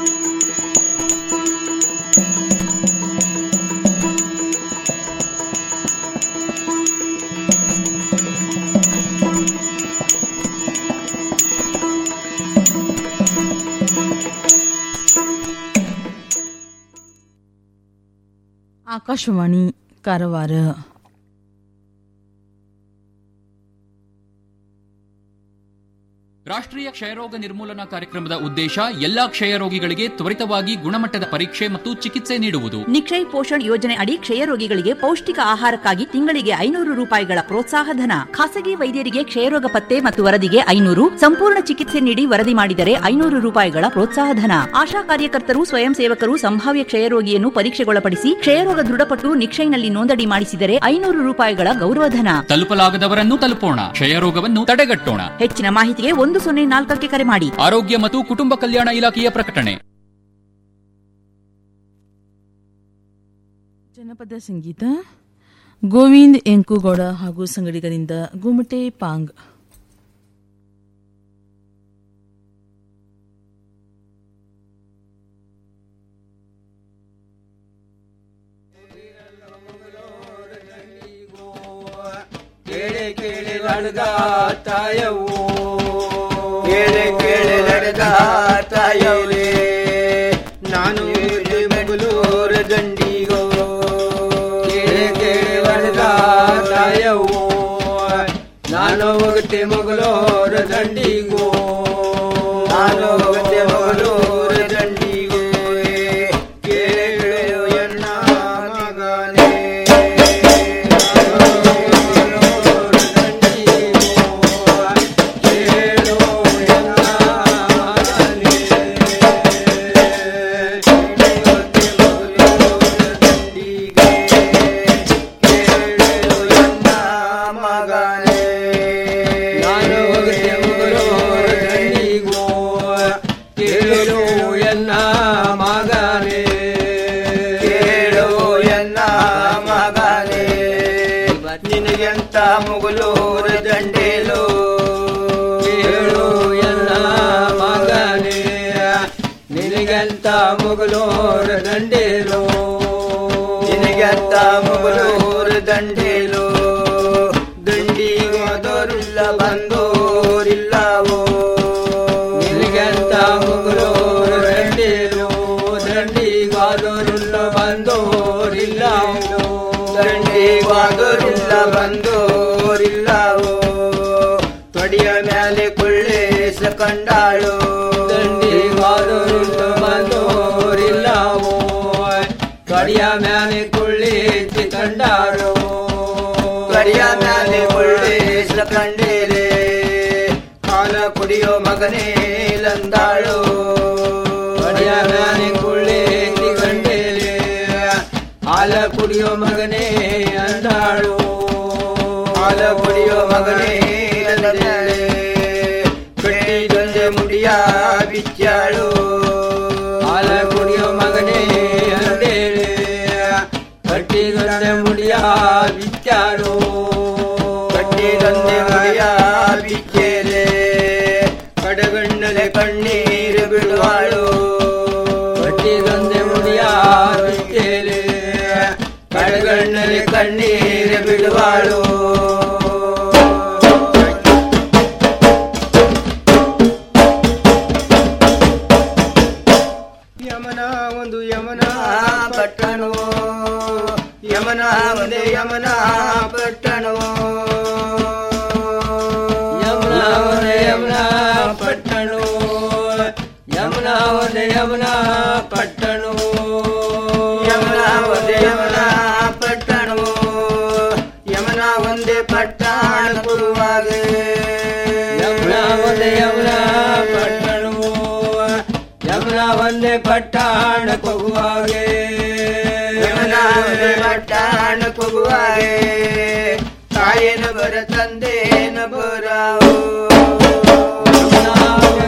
Speaker 8: ಆಕಾಶವಾಣಿ ಕಾರವಾರ
Speaker 14: ರಾಷ್ಟ್ರೀಯ ಕ್ಷಯರೋಗ ನಿರ್ಮೂಲನಾ ಕಾರ್ಯಕ್ರಮದ ಉದ್ದೇಶ ಎಲ್ಲಾ ಕ್ಷಯರೋಗಿಗಳಿಗೆ ತ್ವರಿತವಾಗಿ ಗುಣಮಟ್ಟದ ಪರೀಕ್ಷೆ ಮತ್ತು ಚಿಕಿತ್ಸೆ ನೀಡುವುದು
Speaker 15: ನಿಕ್ಷಯ್ ಪೋಷಣ್ ಯೋಜನೆ ಅಡಿ ಕ್ಷಯರೋಗಿಗಳಿಗೆ ಪೌಷ್ಟಿಕ ಆಹಾರಕ್ಕಾಗಿ ತಿಂಗಳಿಗೆ ಐನೂರು ರೂಪಾಯಿಗಳ ಪ್ರೋತ್ಸಾಹ ಧನ ಖಾಸಗಿ ವೈದ್ಯರಿಗೆ ಕ್ಷಯರೋಗ ಪತ್ತೆ ಮತ್ತು ವರದಿಗೆ ಐನೂರು ಸಂಪೂರ್ಣ ಚಿಕಿತ್ಸೆ ನೀಡಿ ವರದಿ ಮಾಡಿದರೆ ಐನೂರು ರೂಪಾಯಿಗಳ ಪ್ರೋತ್ಸಾಹ ಧನ ಆಶಾ ಕಾರ್ಯಕರ್ತರು ಸ್ವಯಂ ಸೇವಕರು ಸಂಭಾವ್ಯ ಕ್ಷಯರೋಗಿಯನ್ನು ಪರೀಕ್ಷೆಗೊಳಪಡಿಸಿ ಕ್ಷಯರೋಗ ದೃಢಪಟ್ಟು ನಿಕ್ಷಯ್ನಲ್ಲಿ ನೋಂದಣಿ ಮಾಡಿಸಿದರೆ ಐನೂರು ರೂಪಾಯಿಗಳ ಗೌರವಧನ
Speaker 14: ತಲುಪಲಾಗದವರನ್ನು ತಲುಪೋಣ ಕ್ಷಯರೋಗವನ್ನು ತಡೆಗಟ್ಟೋಣ
Speaker 15: ಹೆಚ್ಚಿನ ಮಾಹಿತಿಗೆ ಒಂದು ಸೊನ್ನೆ ನಾಲ್ಕಕ್ಕೆ ಕರೆ ಮಾಡಿ
Speaker 14: ಆರೋಗ್ಯ ಮತ್ತು ಕುಟುಂಬ ಕಲ್ಯಾಣ ಇಲಾಖೆಯ ಪ್ರಕಟಣೆ
Speaker 8: ಜನಪದ ಸಂಗೀತ ಗೋವಿಂದ್ ಎಂಕುಗೌಡ ಹಾಗೂ ಸಂಗಡಿಗರಿಂದ ಗುಮಟೆ ಪಾಂಗ್
Speaker 16: ಕೇಳಿ ಕೇಳಿ ನಡೆದ ತಾಯವು ಕೇಳಿ ಕೇಳಿ ನಡೆದ ತಾಯವೇ ನಾನು ಬೆಂಗಳೂರ ದಂಡಿಗೋ ಕೇಳಿ ಕೇಳಿ ನಡೆದ ತಾಯವು ನಾನು ಹೋಗುತ್ತೆ ಮಗಳೂರ ದಂಡಿಗೋ ನಾನು ಹೋಗುತ್ತೆ ಮಗಳೂರ ದಂಡಿಗೋ ಕೇಳು ಎನ್ನ ಮಗನೇ ನಾನು ಹೋಗುತ್ತೆ ಮಗಳೂರ ದಂಡಿಗೋ ಕೇಳು ಎನ್ನ ಮಗನೇ ಕೇಳು ಎನ್ನ ಮಗನೇ ನಿನಗೆಂತ ಮುಗುಲೂರ ದಂಡೇಲು ಕೇಳು ಎನ್ನ ಮಗನೇ ನಿನಗೆಂತ ಮುಗುಲೂರ ದಂಡೇಲು ನಿನಗೆಂತ ಮುಗುಲೂರ ದಂಡೇಲು ದಂಡಿಗೋದೋರಿಲ್ಲ ಬಂದೋರಿಲ್ಲವೋ ನಿನಗೆಂತ ಮುಗುಲೂರ ದಂಡೇಲು ದಂಡಿಗಾದೋರಿಲ್ಲ ಬಂದೋರಿಲ್ಲವೋ ದಂಡಿಗಾದೋರಿಲ್ಲ ಬಂದೋರಿಲ್ಲವೋ ತೊಡಿಯ ಮೇಲೆ ಕೊಳ್ಳೇಸ ಕಂಡಾಳು ದಂಡಿಗಾದೋರಿಲ್ಲ ಬಂದೋರಿಲ್ಲವೋ ತೊಡಿಯ ಮೇಲೆ ಕೊಳ್ಳೇಸಿ ಕಂಡಾಳು ಕಡಿಯ ಮೇಲೆ ಕೊಳ್ಳೇಸ ಕಂಡೇರೆ ಹಾಲ ಕುಡಿಯೋ ಮಗನೇ ಲಂದಾಳು ಕಡಿಯ ಮೇಲೆ ಕೊಳ್ಳೇಸಿ ಕಂಡೇರೆ ಹಾಲ ಕುಡಿಯೋ ಮಗನೇ ಅಂದಾಳು ಹಾಲ ಕುಡಿಯೋ ಮಗನೇ ಅಂದಾಳೆ ಕಟ್ಟಿದೊಂದೆ ಮುಡಿಯ ಬಿಚ್ಚಾಳು ಹಾಲ ಕುಡಿಯೋ ಮಗನೇ ಅಂದೇಳೆ ಕಟ್ಟಿದೊಂದೆ ಮುಡಿಯ ಬಿಚ್ಚಾಳು ಕಟ್ಟಿದೊಂದೆ ಮುಡಿಯ ಬಿಚ್ಚೇಲೆ ಕಡಗಣ್ಣಲೆ ಕಣ್ಣೀರು ಬಿಡುವಾಳು ಕಟ್ಟಿದೊಂದೆ ಮುಡಿಯ ಬಿಚ್ಚೇಲೆ ಕಡಗಣ್ಣಲೆ ಕಣ್ಣೀರು ಬಿಡುವಾಳು ಯಮನ ಒಂದು ಯಮನ ಪಟ್ಟಣವೋ ಯಮನ ಒಂದೇ ಯಮನ ಪಟ್ಟಣವೋ ಯಮನ ಒಂದೇ ಯಮನ ಪಟ್ಟಣವೋ ಯಮನ ಒಂದೇ ಯಮನ ಪಟ್ಟಣವೋ ಪಟ್ಟಣ ಕೊಗುವಾಗೆ ಯಮನಾವದೆ ಪಟ್ಟಣ ಕೊಗುವಾಗೆ ತಾಯಿನ ಬರ ತಂದೇನ ಬರಾವು ಯಮನಾವದೆ